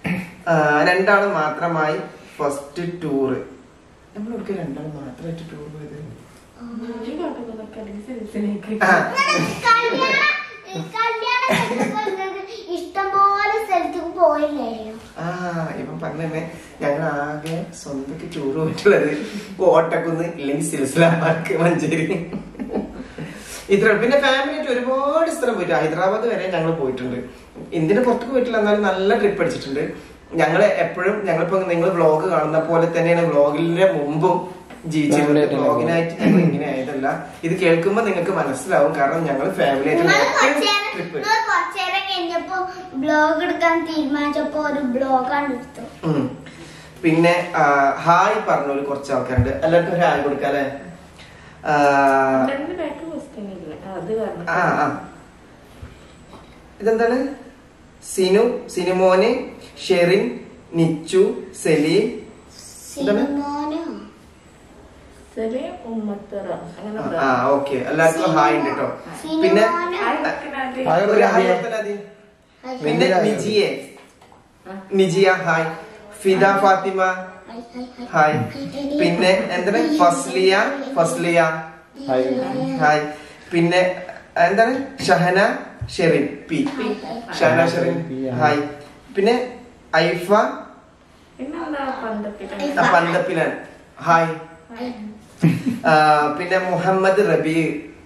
ആ, രണ്ടാളും മാത്രമായി ഫസ്റ്റ് ടൂറ് നമ്മളൊക്കെ രണ്ടാളും മാത്രമായിട്ട് ടൂർ പോയത് ഈ കാട്ടുന്നതൊക്കെ അല്ലെങ്കിൽ സിൽസിലേക്ക് ആ, കല്യാണം കല്യാണം കഴിഞ്ഞപ്പോ നിങ്ങൾക്ക് ഇഷ്ടംപോലെ സ്ഥലത്തേക്ക് പോയില്ലായിരുന്നു ആ ഇവൻ പറഞ്ഞേ ഞങ്ങൾ ആകെ സ്വന്തക്ക് ടൂർ പോയിട്ടുള്ളത് കോട്ടക്കുന്ന് ഇല്ലെങ്കിൽ സിൽസിലാമാർക്ക് മഞ്ചേരി ഇത്ര പിന്നെ ഫാമിലി ആയിട്ട് ഒരുപാട് സ്ഥലം പോയിട്ട് ഹൈദരാബാദ് വരെ ഞങ്ങൾ പോയിട്ടുണ്ട് ഇന്ത്യയുടെ പുറത്തേക്ക് പോയിട്ടില്ല എന്നാലും നല്ല ട്രിപ്പ് അടിച്ചിട്ടുണ്ട് ഞങ്ങൾ എപ്പോഴും ഞങ്ങളിപ്പോ നിങ്ങൾ വ്ളോഗ് കാണുന്ന പോലെ തന്നെയാണ് വ്ളോഗിന്റെ മുമ്പും ജീവിച്ചിരുന്നത് Family ആയിട്ട് വ്ളോഗിനായിട്ട് ഞങ്ങൾ ഇങ്ങനെ ആയതല്ല ഇത് കേൾക്കുമ്പോൾ നിങ്ങൾക്ക് മനസ്സിലാവും കാരണം ഞങ്ങൾ ഫാമിലി ആയിട്ട് നിങ്ങൾ എപ്പോഴും കുറച്ചേരം ട്രിപ്പ് നിങ്ങൾ കുറച്ചേരം കഴിഞ്ഞപ്പോ ബ്ലോഗ് എടുക്കാൻ തീരുമാനിച്ചപ്പോ ഒരു ബ്ലോഗാണ് എടുത്തു ഉം. പിന്നെ ആ, ഹായ് പറഞ്ഞൊരു കുറച്ച് ആൾക്കാരുണ്ട് എല്ലാവർക്കും ഒരു ഹായ് കൊടുക്കാം അല്ലേ ആ, രണ്ട് ബാക്ക് ക്വസ്റ്റ്യൻ ഇല്ല അത് കാരണം ആ ആ ഇതെന്താണ് സിനു സിനിമോന് ഷെറിൻ നിച്ചു സെലീം എന്താണ്? സിനിമോനോ ചെറിയ ഉമ്മത്തറ അങ്ങനെ ആ, എന്താ? ആ ഓക്കെ എല്ലാവർക്കും ഹായ് ഉണ്ട് കേട്ടോ പിന്നെ സിനിമോനോ ഹായ് വെക്കണത്. ഹായ് ഒരു ഹായ് കൊടുക്കാം. കൊടുത്താൽ മതി. ഹായ് പിന്നെ ഹായ്. നിജിയെ Nijiya hi Fida Fathima hi hi പിന്നെ എന്താണ് ഫസ്ലിയ ഫസ്ലിയ ഹായ് ഹായ് പിന്നെ എന്താണ് ഷഹന ഷെറിൻ പി ഷഹന ഷെറിൻ ഹായ് പിന്നെ ഐഫ പിന്നെന്താ പന്തപ്പിട്ട ആ, പന്തപ്പിലാൻ ഹായ് ആ, പിന്നെ മുഹമ്മദ് റബി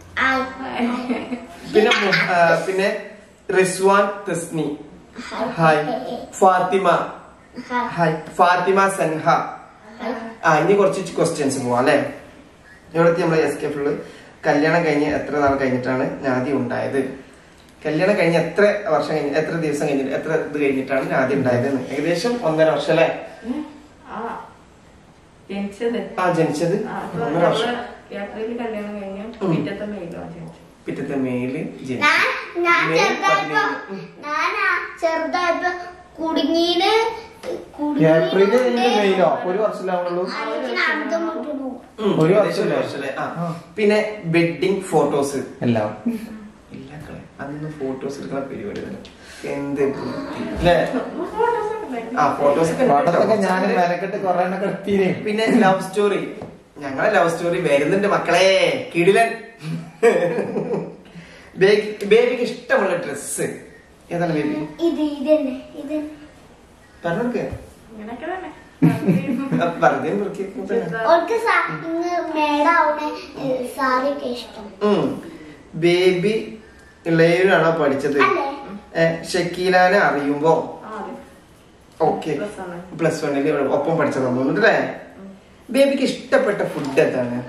പിന്നെ മു- ആ, പിന്നെ റിസ്വാൻ തസ്നി ഹായ് ഫാത്തിമ ഹായ് ഫാത്തിമ സൻഹ ആ ഇനി കുറച്ച് ക്വസ്റ്റ്യൻസ് പോവാം അല്ലേ ഇവിടുത്തെ നമ്മളെ എസ് കെ ഫുള്ള് കല്യാണം കഴിഞ്ഞ് എത്ര നാൾ കഴിഞ്ഞിട്ടാണ് നാദി ഉണ്ടായത് കല്യാണം കഴിഞ്ഞ് എത്ര വർഷം കഴിഞ്ഞ് എത്ര ദിവസം കഴിഞ്ഞിട്ട് എത്ര ഇത് കഴിഞ്ഞിട്ടാണ് നാദി ഉണ്ടായത് എന്ന്? ഏകദേശം ഒന്നര വർഷം അല്ലേ ആ ജനിച്ചത് ആ ജനിച്ചത് ആ, അപ്പൊ ഒന്നര വർഷം നമ്മള് യാത്രയിൽ കല്യാണം കഴിഞ്ഞ് ഉം. പിറ്റത്തെ മെയിലോ ജനിച്ചു പിറ്റത്തെ മെയില് ജനിച്ചു ഞാൻ ഞാൻ മെയ് ചെറുതായപ്പോ പതിനേഴ്. ഞാൻ ആ ചെറുതായപ്പോ കുടുങ്ങീന് ഏപ്രില് കഴിഞ്ഞിട്ട് മെയിലോ അപ്പൊ ഒരു വർഷത്തിലാവുള്ളൂ അർത്ഥം മുട്ടുന്നു ഉം, ഒരു ഏകദേശം വർഷമല്ലേ? വർഷമല്ലേ? ആ. ആ. പിന്നെ വെഡിങ് ഫോട്ടോസ് എല്ലാം ഇല്ല കളെ അന്ന് ഫോട്ടോസ് എടുക്കുന്ന പരിപാടി തന്നെ എന്ത് ബുദ്ധി. ല്ലേ? ആ ഫോട്ടോസ് പാട്ടത്തൊക്കെ ഞാൻ മെനക്കെട്ട് കൊറേ എണ്ണൊക്കെ എടുത്തീനേ പിന്നെ ലവ് സ്റ്റോറി ഞങ്ങളെ ലവ് സ്റ്റോറി വരുന്നുണ്ട് മക്കളെ കിടിലൻ ബേബി- ബേബിക്ക് ഇഷ്ടമുള്ള ഡ്രസ്സ് ഏതാണ് ബേബി ഇത് ഇതന്നെ ഇത് പറഞ്ഞോക്കെ അങ്ങനൊക്കെ തന്നെ വെറുതെ മുറുക്കി ഓൾക്ക് സാ- ഇങ്ങ് മേടാവുന്ന സാരിയൊക്കെ ഇഷ്ടം ബേബി ഇളയിലാണോ പഠിച്ചത് അല്ലേ ഏ, ഷക്കീലാനെ അറിയുമ്പോ ആ, അതെ. Okay Plus one. പ്ലസ് വണ്ണില് ഒപ്പം പഠിച്ചത് തോന്നുന്നുണ്ട് അല്ലേ ബേബിക്ക് ഇഷ്ടപ്പെട്ട ഫുഡ് എന്താണ്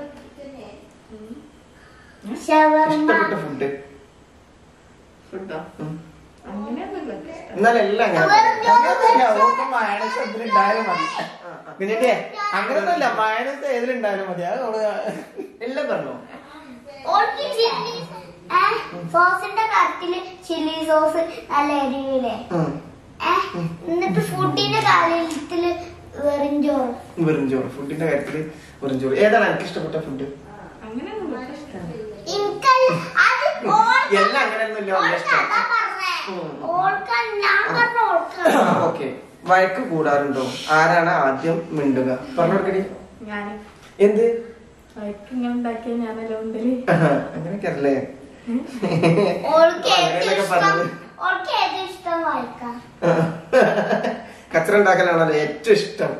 ഷവർമ്മ ഇഷ്ടപ്പെട്ട ഫുഡ് ഫുഡോ അങ്ങനെയൊന്നുമില്ല ഇഷ്ടം. എന്നാലും എല്ലാം അങ്ങനെ അങ്ങനൊന്നുമില്ല ഓർക്ക് മയണസ് എന്തിലുണ്ടായാലും മതി പിന്നെ അങ്ങനൊന്നുമില്ല മയണസ് ഏതിലുണ്ടായാലും മതി അത് അവള് എല്ലാം പറഞ്ഞോ ഓൾക്ക് ചില്ലി സോസിന്റെ കാര്യത്തില് ചില്ലി സോസ് നല്ല എരിവില്ലേ ഉം. ഏഹ് എന്നിട്ട് ഫുഡിന്റെ കാര്യത്തില് വെറും ചോറ് വെറും ചോറ് ഫുഡിന്റെ കാര്യത്തില് വെറും ചോറ് ഏതാണ് എനിക്ക് ഇഷ്ടപ്പെട്ട ഫുഡ് അങ്ങനെയൊന്നുമില്ല ഇഷ്ടമാണ് എനിക്കല്ല അത് ഓൾക്ക് എല്ലാം അങ്ങനെയൊന്നുമില്ല വളരെ ഓൾക്ക് ഇഷ്ടം അതാ പറഞ്ഞേ ഉം. ഓൾക്ക് ഞാൻ പറഞ്ഞ ഓൾക്കാണ് ഓക്കെ വഴക്ക് കൂടാറുണ്ടോ ആരാണ് ആദ്യം മിണ്ടുക പറഞ്ഞോക്കടി ഞാൻ എന്ത് വയക്ക് ഇങ്ങനെ ഉണ്ടാക്കിയ ഞാനല്ലോ ഉണ്ടല്ലേ അങ്ങനെയൊക്കെ അല്ലേ ഓൾക്ക് ഏറ്റവും അങ്ങനെയൊക്കെ ഇഷ്ടം പറഞ്ഞത്. ഓൾക്ക് ഏറ്റവും ഇഷ്ടം വായിക്കാം കച്ചറ ഉണ്ടാക്കലാണല്ലോ ഏറ്റവും ഇഷ്ടം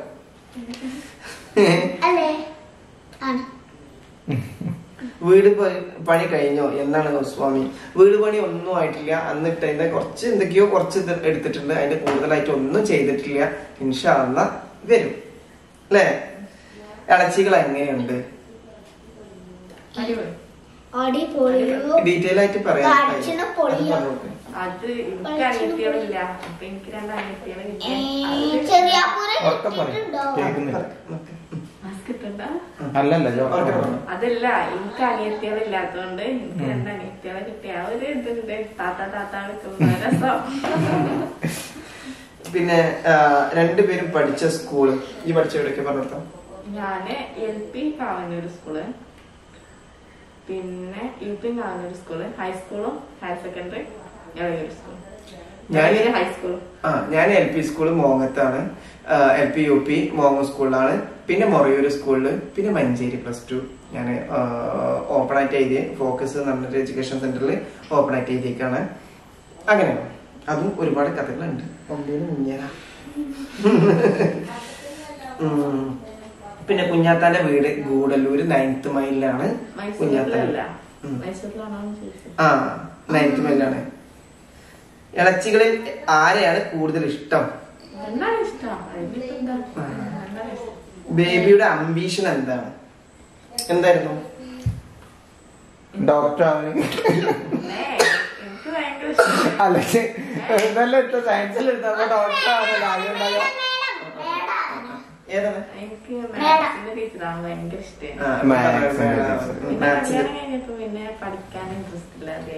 അല്ലേ ആണ് വീട് പ- പണി കഴിഞ്ഞോ എന്നാണ് സ്വാമി വീട് പണി ഒന്നും ആയിട്ടില്ല അന്നിട്ട് അതിന്റെ കുറച്ച് എന്തൊക്കെയോ കുറച്ച് ഇത് എടുത്തിട്ടുണ്ട് അതിന്റെ കൂടുതലായിട്ട് ഒന്നും ചെയ്തിട്ടില്ല ഇൻഷാല്ല വരും അല്ലേ ഇളച്ചികൾ എങ്ങനെയുണ്ട് അടിപൊളി അടി പൊളിയോ ഡീറ്റെയിൽ ആയിട്ട് പറയാം കാഴ്ചന് പൊളിയോ? അത് എനിക്ക് അനിയത്തികളില്ല അപ്പൊ എനിക്ക് രണ്ട് അനിയത്തികളില്ല ചെറിയാപ്പൂരെ ഉറക്കെ പറയും കിട്ടിയിട്ടുണ്ടോ കേൾക്കുന്നില്ല മാസ്ക് ഇട്ടുണ്ടോ അല്ലല്ല ജോ ഉറക്കെ പറ. അതല്ല എനിക്ക് അനിയത്തികളില്ലാത്തോണ്ട് എനിക്ക് രണ്ട് അനിയത്തികളെ കിട്ടിയ ആ ഒരു ഇതുണ്ട് താത്ത താത്ത വിളിക്കുന്ന രസം പിന്നെ ആ, രണ്ടുപേരും പഠിച്ച സ്കൂള് ഈ പഠിച്ച എവിടെയൊക്കെ പറഞ്ഞിട്ടോ ഞാന് എൽ പി കാവന്നൂർ സ്കൂള് പിന്നെ യു പി കാവന്നൂർ സ്കൂള് ഹൈസ്കൂളും ഹയർ സെക്കൻഡറി എളയൂർ സ്കൂളും ഞാൻ ഞാൻ ഹൈസ്കൂൾ ആ ഞാൻ എൽ പി സ്കൂൾ മോങ്ങത്താണ് എൽ പി യു പി മോങ്ങ സ്കൂളിലാണ് പിന്നെ മൊറയൂർ സ്കൂളിൽ പിന്നെ മഞ്ചേരി പ്ലസ് ടു ഞാൻ ഓപ്പൺ ആയിട്ട് എഴുതിയ ഫോക്കസ് എന്ന് പറഞ്ഞൊരു എഡ്യൂക്കേഷൻ സെന്ററിൽ ഓപ്പൺ ആയിട്ട് എഴുതിയേക്കാണ് അങ്ങനെയാണ് അതും ഒരുപാട് കഥകളുണ്ട് ഒമ്പതിന് മുന്നേറാ ഉം. പിന്നെ കുഞ്ഞാത്താന്റെ വീട് ഗൂഡല്ലൂര് നയൻത്ത് മൈലിലാണ് കുഞ്ഞാത്താൻ മൈസൂരിലല്ല ഉം. മൈസൂരിലാണോ ചോദിച്ചത് ആ നയൻത്ത് മൈലിലാണ് ഇളച്ചികളിൽ ആരെയാണ് കൂടുതൽ ഇഷ്ടം എന്താണ് ഇഷ്ടം അതിനിപ്പോ എന്താ എന്താണ് ഇഷ്ടം ബേബിയുടെ അംബീഷൻ എന്താണ് എന്തായിരുന്നു ഡോക്ടർ ആവാൻ ഏ, എനിക്ക് ഭയങ്കര ഇഷ്ടം അല്ലെങ്കിൽ ഇതെല്ലാം എടുത്ത സയൻസിൽ എടുത്തപ്പോ ഡോക്ടർ ആവാൻ ആദ്യം ഉണ്ടാകുക ഏതാണ് എനിക്ക് മാത്സിന്റെ ടീച്ചറാണ് ഭയങ്കര ഇഷ്ടം ആ, Maths ന്റെ teacher. പിന്നെ Maths ന്റെ. കല്യാണം കഴിഞ്ഞപ്പോ പിന്നെ പഠിക്കാൻ ഇൻട്രസ്റ്റ് ഇല്ലാതെ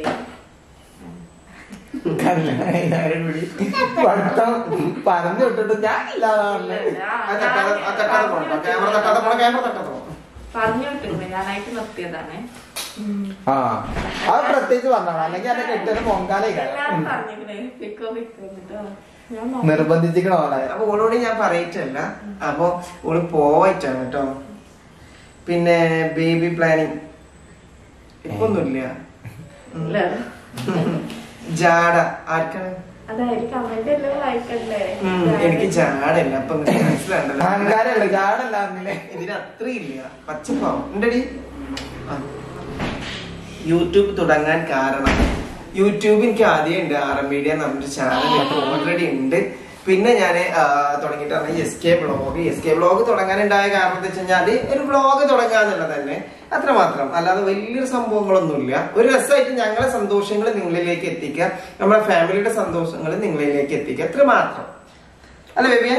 കല്യാണം കഴിഞ്ഞാലും കൂടി പഠിത്തം പറഞ്ഞു വിട്ടിട്ട് ഞാൻ ഇല്ലാതെ പറഞ്ഞത് ആ തട്ടാതെ ആ തട്ടാതെ പോകണം ക്യാമറ തട്ടാതെ പോകണം ക്യാമറ തട്ടാതെ പോകണം പറഞ്ഞു വിട്ടിരുന്നു ഞാനായിട്ട് നിർത്തിയതാണ് ആ അത് പ്രത്യേകിച്ച് പറഞ്ഞാണ് അല്ലെങ്കിൽ എന്നെ കെട്ടിയത് പൊങ്കാലേ എല്ലാരും പറഞ്ഞിരിക്കണേ പിക്കോ പിക്കോ എന്നിട്ടോ ഞാൻ നോക്കി. നിർബന്ധിച്ചിക്കണ അവളെ അപ്പൊ ഓളോട് ഞാൻ പറയിട്ടല്ല അപ്പൊ ഓള് പോവായിട്ടാണ് കേട്ടോ പിന്നെ ബേബി പ്ലാനിങ് ഇപ്പൊ ഒന്നുമില്ല ഉം. ഇല്ല. ജാട ആർക്കാണ് അതായത് കമന്റ് എല്ലാം വായിക്കണ്ടേ ഉം, എനിക്ക് ജാടല്ല അപ്പൊ നിനക്ക് മനസ്സിലാണ്ടല്ലോ അഹങ്കാരമുള്ള ജാടല്ലാന്നില്ലേ ഇതിന് അത്രയില്ല പച്ചപ്പാവും ഉണ്ടടി ആ. യൂട്യൂബ് തുടങ്ങാൻ കാരണം യൂട്യൂബ് എനിക്ക് ആദ്യം ഉണ്ട് ആർ എം മീഡിയ എന്ന് പറഞ്ഞൊരു ചാനൽ ഓൾറെഡി ഉണ്ട് പിന്നെ ഞാൻ തുടങ്ങിയിട്ടാണ് S K blog S K blog തുടങ്ങാനുണ്ടായ കാരണം എന്താ വെച്ച് കഴിഞ്ഞാൽ ഒരു ബ്ലോഗ് തുടങ്ങാന്നുള്ളത് തന്നെ അത്രമാത്രം അല്ലാതെ വലിയൊരു സംഭവങ്ങളൊന്നുമില്ല ഒരു രസമായിട്ട് ഞങ്ങളെ സന്തോഷങ്ങൾ നിങ്ങളിലേക്ക് എത്തിക്കുക നമ്മുടെ ഫാമിലിയുടെ സന്തോഷങ്ങൾ നിങ്ങളിലേക്ക് എത്തിക്കുക അത്ര മാത്രം അല്ല ബേബിയെ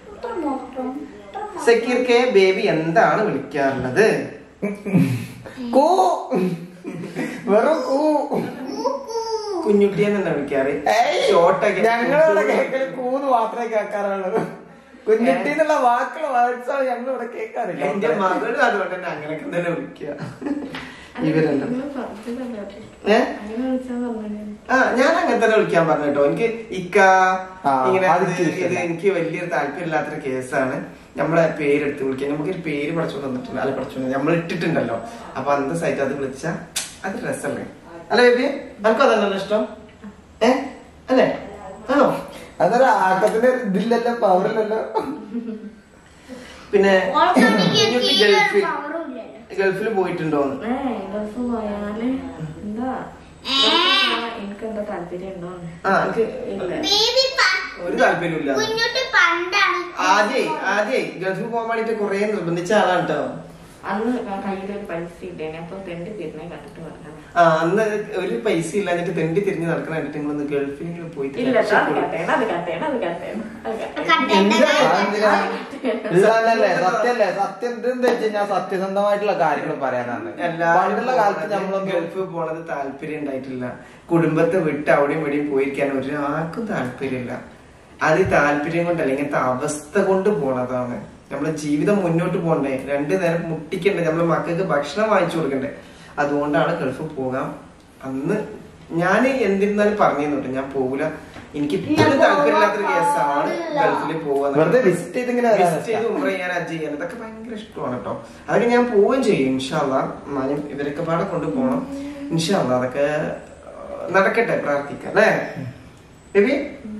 സക്കീർ കെ ബേബി എന്താണ് വിളിക്കാറുള്ളത് കൂ വെറും കൂ കുഞ്ഞുട്ടിയെ തന്നെ വിളിക്കാറ് ഏയ്, ഷോർട്ടൊക്കെ ഞങ്ങളിവിടെ കേൾക്കല് കൂന്ന് മാത്രമേ കേൾക്കാറുള്ളൂ കുഞ്ഞുട്ടി എന്നുള്ള വാക്കുള്ള വേർഡ്സാണ് ഞങ്ങളിവിടെ കേൾക്കാറില്ല എന്റെ മകളും അതുകൊണ്ട് തന്നെ അങ്ങനെയൊക്കെ തന്നെ വിളിക്കുക ഇവരല്ല നിങ്ങൾ പറഞ്ഞതല്ലേ അത്? ഏ അങ്ങനെ വിളിച്ചാൽ പറഞ്ഞു ആ ഞാൻ അങ്ങനെ തന്നെ വിളിക്കാൻ പറഞ്ഞു കേട്ടോ എനിക്ക് ഇക്ക ആ, ഇങ്ങനെ അത് ഇത് ഇഷ്ടമില്ല. ഇത് എനിക്ക് വലിയൊരു താല്പര്യമില്ലാത്തൊരു കേസാണ് നമ്മളെ പേരെടുത്ത് വിളിക്കാൻ നമുക്കൊരു പേര് പഠിച്ചു തന്നിട്ടുണ്ട് അല്ല പഠിച്ചു നമ്മൾ ഇട്ടിട്ടുണ്ടല്ലോ അപ്പൊ അന്ത സൈറ്റ് അത് വിളിച്ച അത് രസമല്ലേ അല്ല ബേബി നമുക്ക് അതല്ലല്ലോ ഇഷ്ടം ഏ അല്ലേ ആണോ അതൊരു ആക്കത്തിന്റെ ഇതില്ലല്ലോ പവറില്ലല്ലോ പിന്നെ ഓൾക്കൊന്നും കുഞ്ഞുട്ടി കേൾക്കില്ല, ഗൾഫിൽ പവറും ഇല്ലല്ലോ. ഗൾഫിൽ പോയിട്ടുണ്ടോന്ന് ഏ ഗൾഫ് പോയാല് എന്താ ഗൾഫിൽ പോയാ എനിക്ക് എന്താ താല്പര്യം ഉണ്ടോ ആ എനിക്ക് ഇല്ല ബേബി പ- ഒരു താല്പര്യമില്ല കുഞ്ഞുട്ടി പണ്ടാണ് ആദ്യേ ആദ്യേ ഗൾഫിൽ പോകാൻ വേണ്ടിട്ട് കൊറേ നിർബന്ധിച്ച ആളാണ് കേട്ടോ അന്ന് കയ്യിൽ ഒരു പൈസ ഇല്ലേനെ അപ്പൊ തെണ്ടി തിരിഞ്ഞെ കണ്ടിട്ട് പറഞ്ഞത് ആ അന്ന് ഒരു പൈസ ഇല്ലാഞ്ഞിട്ട് തെണ്ടി തിരിഞ്ഞ് നടക്കണ കണ്ടിട്ട് നിങ്ങളൊന്ന് ഗൾഫിലെങ്കിലും പോയി ഇല്ല ട്ടോ, അത് കട്ടേണം അത് കട്ടേണം അത് കട്ടേണം അത് കട്ടേണം കണ്ടേണ്ട അതെന്തിനാ? ഇല്ലല്ലേ സത്യല്ലേ സത്യം എന്താ വെച്ച് കഴിഞ്ഞാൽ സത്യസന്ധമായിട്ടുള്ള കാര്യങ്ങൾ പറയാനാണ് പണ്ടുള്ള കാലത്ത് നമ്മളൊന്നും ഗൾഫ് പോണത് താല്പര്യം ഉണ്ടായിട്ടില്ല കുടുംബത്തെ വിട്ട് അവിടെയും ഇവിടെയും പോയിരിക്കാൻ ഒരാൾക്കും താല്പര്യമില്ല അത് ഈ താല്പര്യം കൊണ്ടല്ല ഇങ്ങനത്തെ അവസ്ഥ കൊണ്ട് പോണതാണ് നമ്മളെ ജീവിതം മുന്നോട്ട് പോകണ്ടേ രണ്ടു നേരം മുട്ടിക്കണ്ടേ നമ്മളെ മക്കൾക്ക് ഭക്ഷണം വാങ്ങിച്ചു കൊടുക്കണ്ടേ അതുകൊണ്ടാണ് ഗൾഫ് പോകാൻ അന്ന് ഞാൻ എന്തിരുന്നാലും പറഞ്ഞു കേട്ടോ ഞാൻ പോകൂല എനിക്ക് ഇപ്പോഴും താല്പര്യമില്ലാത്തൊരു കേസാണ് ഗൾഫിൽ പോവാന്ന് വെറുതെ visit ചെയ്ത് ഇങ്ങനെ വരാൻ Visit ചെയ്ത് ഉംറ ചെയ്യാൻ ഹജ്ജ് ചെയ്യാൻ ഇതൊക്കെ ഭയങ്കര ഇഷ്ടമാണ് കേട്ടോ അതൊക്കെ ഞാൻ പോവുകയും ചെയ്യും ഇൻഷാല്ല എന്നാലും ഇവരൊക്കെ പാടെ കൊണ്ടുപോകണം ഇൻഷാല്ല അതൊക്കെ ആ, നടക്കട്ടെ പ്രാർത്ഥിക്കാം അല്ലേ ബേബി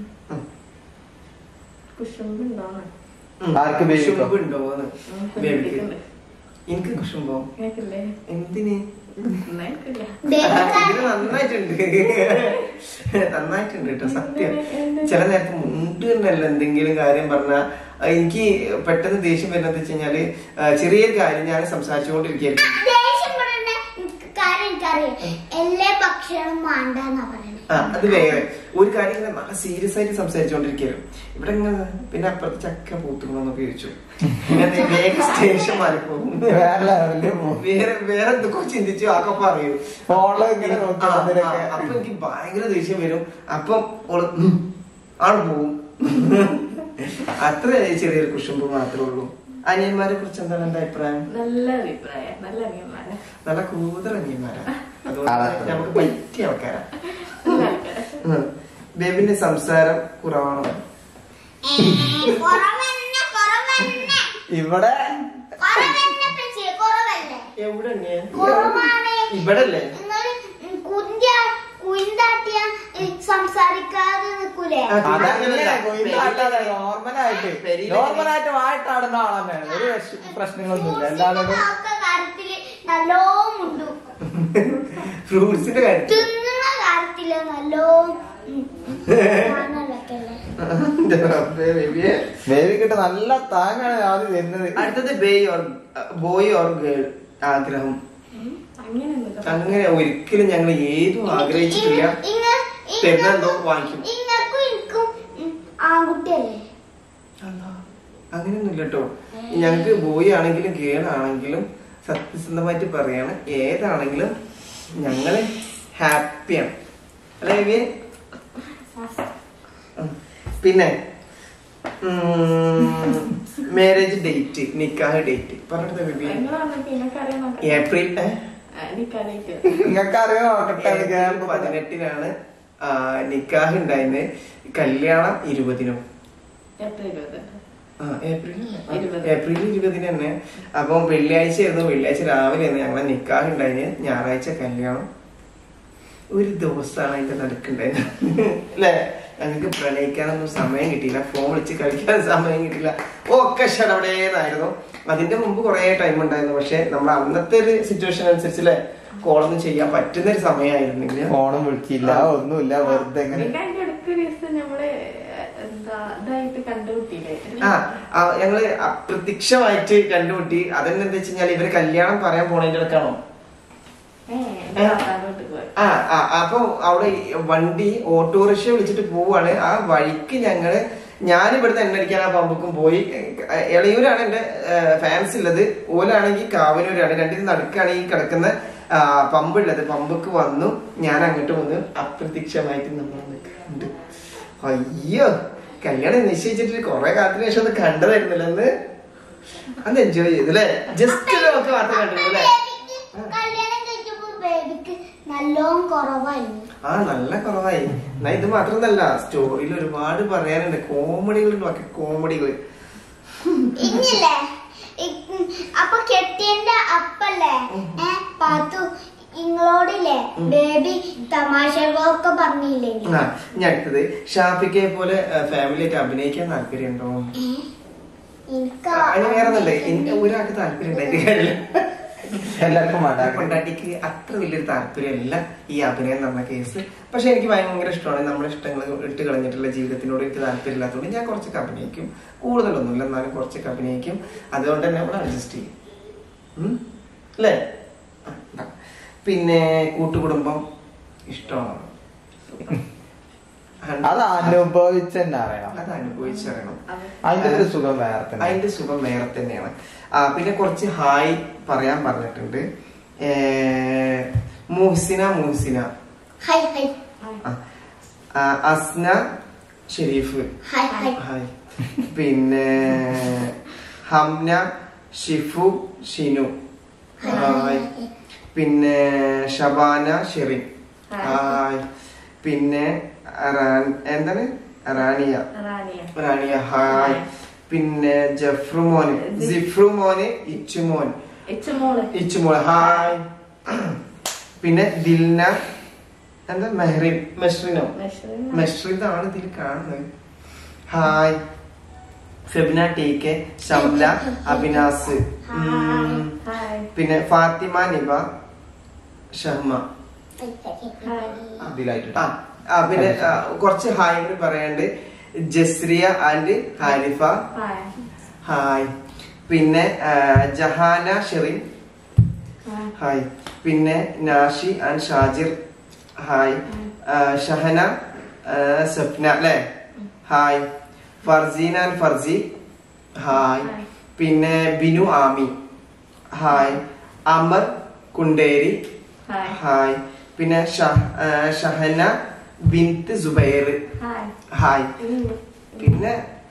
കുശുമ്പുണ്ടോന്ന് ആർക്ക് ബേബിക്കോ? കുശുമ്പ് ഉണ്ടോന്ന് ഉം, ബേബിക്ക് കുശുമ്പിക്കുണ്ട്. എനിക്ക് കുശുമ്പോ കേക്കില്ലേ എന്തിന് നന്നായിട്ടില്ല ഇതിന് നന്നായിട്ടുണ്ട് നന്നായിട്ടുണ്ട് കേട്ടോ സത്യം ചില നേരത്ത് മുണ്ട് തന്നെയല്ല എന്തെങ്കിലും കാര്യം പറഞ്ഞാൽ എനിക്ക് പെട്ടെന്ന് ദേഷ്യം വരുന്നത് വെച്ച് കഴിഞ്ഞാല് ആ, ചെറിയൊരു കാര്യം ഞാൻ സംസാരിച്ചുകൊണ്ടിരിക്കുകയായിരിക്കും ദേഷ്യം വരുന്ന കാര്യം എനിക്കറിയാം എല്ലാ ഭക്ഷണം വേണ്ടെന്നാ പറയുന്നത് ആ അത് വേറെ ഒരു കാര്യം ഇങ്ങനെ നല്ല സീരിയസ് ആയിട്ട് സംസാരിച്ചുകൊണ്ടിരിക്കുകയായിരുന്നു ഇവിടെ ഇങ്ങനെ പിന്നെ അപ്പുറത്ത് ചക്ക പൂത്തുകളൊന്നൊക്കെ ചോദിച്ചു ഇങ്ങനെ വേഗം സ്റ്റേഷൻ മാറിപ്പോകും വേറെ ലെവലില് പോകും വേറെ വേറെ എന്തൊക്കെ ചിന്തിച്ചു ആക്കെ പറയൂ ഫോണില് ഇങ്ങനെ ആ, നോക്കി ആ, അതിനൊക്കെ. അപ്പൊ എനിക്ക് ഭയങ്കര ദേഷ്യം വരും അപ്പം ഓള് ഉം, ആണ് പോവും അത്ര ചെറിയൊരു കുശുമ്പ് മാത്രമേ ഉള്ളൂ അനിയന്മാരെ കുറിച്ച് എന്താണ് എന്റെ അഭിപ്രായം നല്ല അഭിപ്രായം നല്ല അനിയന്മാരെ നല്ല കൂതർ അനിയന്മാരാ അതുകൊണ്ട് അതൊക്കെ. നമുക്ക് പറ്റിയ ആൾക്കാരാ നല്ല ആൾക്കാരെ. ഉം. ബേബിന്റെ സംസാരം കുറവാണോ കുറവന്നെ കുറവന്നെ ഇവിടെ കുറവന്നെ പച്ചേ കുറവല്ലേ എവിടെ കുറവാണ് ഇവിടെ അല്ലേ നിങ്ങള് കുന്തിയ കുന്താട്ടിയ സംസാരിക്കാതെ നിക്കൂലേ ആ, അതങ്ങനെ പെരിയിലല്ല. നോർമലായിട്ട് പെരിയിലല്ല. നോർമലായിട്ട് വായിട്ടാടുന്ന ആളാണ് ഒരു വിഷ- പ്രശ്നങ്ങളൊന്നുമില്ല എല്ലാവരോടും ഒക്കെ കാര്യത്തില് നല്ലോ മുണ്ടു ഫ്രൂട്ട്സിന്റെ കാര്യത്തിൽ തിന്നുന്ന കാര്യത്തില് നല്ലോ ഉം, കാണലൊക്കെയല്ലേ. എന്റെ റബ്ബേ, ബേബിയെ. ബേബി കിட்ட നല്ല താങ്ങാണ് ആദ്യം വരുന്നത് അടുത്തത് ബേയ് ഓർ ബോയ് ഓർ ഗേൾ ആഗ്രഹം അങ്ങനെയൊന്നുമില്ല അങ്ങനെ ഒരിക്കലും ഞങ്ങൾ ഏതും ആഗ്രഹിച്ചിട്ടില്ല ഇങ്ങ- ഇങ്ങ- ഇങ്ങ- തരുന്നെന്തോ വാങ്ങിക്കും ഇങ്ങക്കും എനിക്കും ഉം, ആൺകുട്ടിയല്ലേ അല്ലാ, അങ്ങനെയൊന്നുമില്ല കേട്ടോ ഞങ്ങക്ക് ബോയ് ആണെങ്കിലും ഗേൾ ആണെങ്കിലും സത്യസന്ധമായിട്ട് പറയാണ് ഏതാണെങ്കിലും ഞങ്ങള് ഹാപ്പിയാണ് അല്ലേ ബേബിയെ? ഉം. പിന്നെ മാരേജ് ഡേറ്റ് നിക്കാഹ് ഡേറ്റ് പറഞ്ഞിട്ട് ബേബി നിങ്ങൾ വന്നിട്ട് എനിക്കറിയാൻ നോക്കാം ഏപ്രിൽ ഏ? എനിക്കറിയില്ല നിങ്ങൾക്ക് അറിയോ നോക്കട്ടെ ഏപ്രിൽ പതിനെട്ടിനാണ് ആ, നിക്കാഹ് ഉണ്ടായിരുന്നത് കല്യാണം ഇരുപതിനും എത്ര ഇരുപത് ആ, ഏപ്രിൽ ആ, ഇരുപത്. ഏപ്രിൽ ഇരുപതിന് തന്നെ അപ്പം വെള്ളിയാഴ്ച ആയിരുന്നു വെള്ളിയാഴ്ച രാവിലെ ആയിരുന്നു ഞങ്ങളെ നിക്കാഹ് ഉണ്ടായിരുന്നത് ഞായറാഴ്ച കല്യാണം ഒരു ദിവസമാണ് അതിന്റെ നടക്കുണ്ടായത് അല്ലേ ഞങ്ങൾക്ക് പ്രണയിക്കാനൊന്നും സമയം കിട്ടിയില്ല ഫോൺ വിളിച്ച് കളിക്കാൻ സമയം കിട്ടിയില്ല ഒക്കെ ഷടപടേന്നായിരുന്നു അതിന്റെ മുമ്പ് കുറെ ടൈം ഉണ്ടായിരുന്നു പക്ഷെ നമ്മൾ അന്നത്തെ ഒരു സിറ്റുവേഷൻ അനുസരിച്ച് അല്ലേ കോളൊന്നും ചെയ്യാൻ പറ്റുന്ന ഒരു സമയമായിരുന്നില്ല ഫോണും വിളിച്ചില്ല ഒന്നുമില്ല വെറുതെ എങ്ങനെ പിന്നെ അതിന്റെ അടുത്ത ദിവസം നമ്മള് എന്താ ഇതായിട്ട് കണ്ടുപിട്ടില്ലേ ആ ആ, ഞങ്ങള് അപ്രത്യക്ഷമായിട്ട് കണ്ടുമുട്ടി അതെന്നെ എന്താ വെച്ച് കഴിഞ്ഞാൽ ഇവര് കല്യാണം പറയാൻ പോണതിന്റെ ഇടക്കാണോ ഏ എന്റെ താത്താനോട്ട് പോയി ആ ആ അപ്പൊ അവിടെ ഈ വണ്ടി ഓട്ടോറിക്ഷ വിളിച്ചിട്ട് പോവാണ് ആ വഴിക്ക് ഞങ്ങള് ഞാൻ ഇവിടുത്തെ എണ്ണടിക്കാൻ ആ പമ്പക്കും പോയി ഏഹ് എളയൂരാണ് എന്റെ ഫാൻസ് ഉള്ളത് ഓലാണെങ്കിൽ കാവനൂരാണ് രണ്ടിന് നടുക്കാണ് ഈ കിടക്കുന്ന ആ, പമ്പ് ഉള്ളത് പമ്പക്ക് വന്നു ഞാൻ അങ്ങോട്ട് വന്നു അപ്രത്യക്ഷമായിട്ട് നമ്മൾ കണ്ടു അയ്യോ കല്യാണം നിശ്ചയിച്ചിട്ട് കുറെ കാലത്തിന് ശേഷം ഒന്ന് കണ്ടതായിരുന്നല്ലോ അന്ന് അന്ന് എൻജോയ് ചെയ്തു അല്ലേ ജസ്റ്റ് നമുക്ക് വാർത്ത കണ്ടു അല്ലേ ബേബിക്ക് കല്യാണം കഴിച്ചപ്പോ ബേബിക്ക് നല്ലോണം കുറവായിരുന്നു ആ നല്ല കുറവായി എന്നാ ഇത് മാത്രമല്ല സ്റ്റോറിയിൽ ഒരുപാട് പറയാനുണ്ട് കോമഡികളുണ്ട് ബാക്കി കോമഡികൾ ഇന്നില്ലേ ഇ- അപ്പൊ കെട്ടിയന്റെ അപ്പല്ലേ ഏ പാത്തു ഇങ്ങളോടില്ലേ ബേബി തമാശകളൊക്കെ പറഞ്ഞില്ലേ ആ ഇനി അടുത്തത് ഷാഫിക്കെ പോലെ ഫാമിലി ആയിട്ട് അഭിനയിക്കാൻ താല്പര്യമുണ്ടോ ഏ? എനിക്ക് അതിന് വേറെ ഒന്നുണ്ട് എനിക്ക് ഒരാൾക്ക് താല്പര്യം ഉണ്ട് അതിന്റെ കാര്യമില്ല എല്ലാവർക്കും വേണ്ട കൊണ്ടാട്ടിക്ക് അത്ര വലിയൊരു താല്പര്യമല്ല ഈ അഭിനയം എന്ന് പറഞ്ഞ കേസ് പക്ഷെ എനിക്ക് ഭയങ്കര ഇഷ്ടമാണ് നമ്മുടെ ഇഷ്ടങ്ങൾ ഇട്ട് കളഞ്ഞിട്ടുള്ള ജീവിതത്തിനോട് എനിക്ക് താല്പര്യമില്ലാത്തതുകൊണ്ട് ഞാൻ കുറച്ചൊക്കെ അഭിനയിക്കും കൂടുതലൊന്നുമില്ല എന്നാലും കുറച്ചൊക്കെ അഭിനയിക്കും അതുകൊണ്ട് തന്നെ നമ്മൾ അഡ്ജസ്റ്റ് ചെയ്യും ഉം? അല്ലേ ആ, ഇതാ. പിന്നെ കൂട്ടുകുടുംബം ഇഷ്ടമാണ് അത് അനുഭവിച്ച് തന്നെ അറിയണം അത് അനുഭവിച്ചറിയണം അതിന്റെ ഒരു സുഖം വേറെ തന്നെ അതിന്റെ സുഖം വേറെ തന്നെയാണ് ആ പിന്നെ കുറച്ച് ഹായ് പറയാൻ പറഞ്ഞിട്ടുണ്ട് ഏ, മുഹ്സിന മുഹ്സിന ഹൈ ഹൈ ആ. ആ, Asna Sharif hi hi hi പിന്നെ ഹംന ഷിഫു ഷിനു ഹായ് പിന്നെ ഷബാന ഷെറിൻ ഹായ് പിന്നെ റാൻ- എന്താണ് റാണിയ റാണിയ റാണിയ ഹായ് പിന്നെ ജഫ്രു മോന് ജിഫ്രു മോന് ഇച്ചുമോൻ എച്ചുമോള് ഇച്ചുമോൻ ഹായ് പിന്നെ ദിൽന എന്താ മെഹ്റിൻ മെഷ്റിനോ മെഷ്റിനാണ് ഇതിൽ കാണുന്നത് hi Febina T K Shamla Abinas ഉം. ഹായ് പിന്നെ ഫാത്തിമ നിബ ഷഹ്മ ഇതിലായിട്ട് ആ ആ, പിന്നെ ആ, കുറച്ച് ഹായ് കൂടി പറയാണ്ട് Jasriya and Harifa hi hi പിന്നെ ആ, ജഹാന ഷെറിൻ ഹായ് പിന്നെ നാഷി ആൻഡ് ഷാജിർ ഹായ് ആ, ഷഹന ആ, സപ്ന അല്ലേ hi Farseen and Farsi hi hi. പിന്നെ Binu Ami hi Amar Kunderi hi hi പിന്നെ ഷഹ- ആ, ഷഹന ബിന്ത് സുബൈർ ഹായ് ഹായ് ഇനി പിന്നെ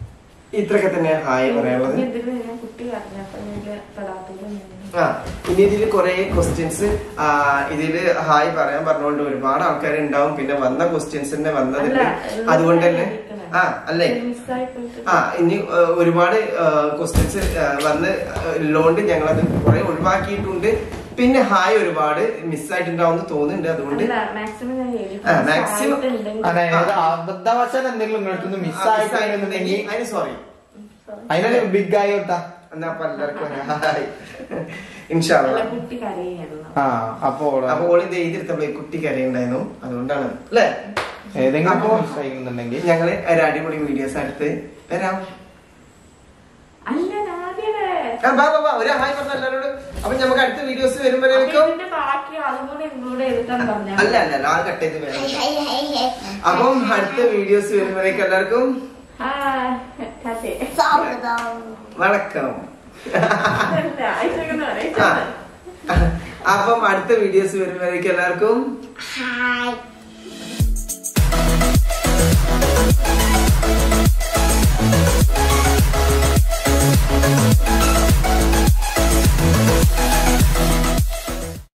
ഇത്രയൊക്കെ തന്നെ ഹായ് പറയാനുള്ളത് ഇനി ഇതില് ഞാൻ കുട്ടി പറഞ്ഞപ്പോ ഇതില് പെടാത്തത് ആ ഇനി ഇതിൽ കുറെ ക്വസ്റ്റ്യൻസ് ഇതില് ഹായ് പറയാൻ പറഞ്ഞുകൊണ്ട് ഒരുപാട് ആൾക്കാർ ഉണ്ടാവും പിന്നെ വന്ന ക്വസ്റ്റ്യൻസ് തന്നെ വന്നതുണ്ട് അല്ല, അതുകൊണ്ട് തന്നെ ആ അല്ലേ മിസ്സായി പോയിട്ട് ആ ഇനി ആ, ഒരുപാട് ക്വസ്റ്റ്യൻസ് വന്ന് ഉള്ളതുകൊണ്ട് ഞങ്ങളത് കുറെ ഒഴിവാക്കിയിട്ടുണ്ട് പിന്നെ ഹായ് ഒരുപാട് മിസ്സായിട്ടുണ്ടാവും തോന്നുന്നുണ്ട് അതുകൊണ്ട് അല്ല മാക്സിമം ഞാൻ എഴുതി ആ, maximum. ആയിട്ടുണ്ടെങ്കിൽ അതായത് അബദ്ധവശാൽ എന്തെങ്കിലും നിങ്ങൾക്ക് മിസ്സായിട്ടുണ്ടെങ്കിൽ അതിന് സോറി അതിനൊരു ബിഗ് ആയി വിട്ടാ എന്നാ അപ്പൊ എല്ലാവർക്കും ഹായ് ഇൻഷാല്ല അല്ല, കുട്ടി കരയാണ് ആ അപ്പോ അപ്പൊ ഓള് ഇത് എഴുതിയെടുത്തപ്പോ ഈ കുട്ടി കരയുണ്ടായിരുന്നു അതുകൊണ്ടാണ് അല്ലേ ഏതെങ്കിലും അപ്പോ- മിസ്സായിട്ടുണ്ടെങ്കിൽ ഞങ്ങള് ഒരു അടിപൊളി വീഡിയോസ് അടുത്ത് വരാം അല്ല നാദിയുടെ ആ, ബാ, ബാ, ബാ, ഒരു ഹായ് പറഞ്ഞ എല്ലാവരോടും അപ്പൊ നമുക്ക് അടുത്ത വീഡിയോസ് വരുമ്പോഴേക്കും ഇതിന്റെ ബാക്കി അതും കൂടെ ഇൻക്ലൂഡ് എടുക്കാൻ പറഞ്ഞാ അല്ല അല്ല അല്ല ആ കട്ട് ചെയ്ത് വരാം ഹൈ, ഹൈ, ഹൈ. അപ്പം അടുത്ത വീഡിയോസ് വരുമ്പോഴേക്കും എല്ലാവർക്കും ആ കഥേ സ്വാഗതം. വണക്കം അല്ല അയച്ചേക്കുന്ന ആ. അപ്പം അടുത്ത വീഡിയോസ് വരുമ്പോഴേക്കും എല്ലാവർക്കും ഹായ്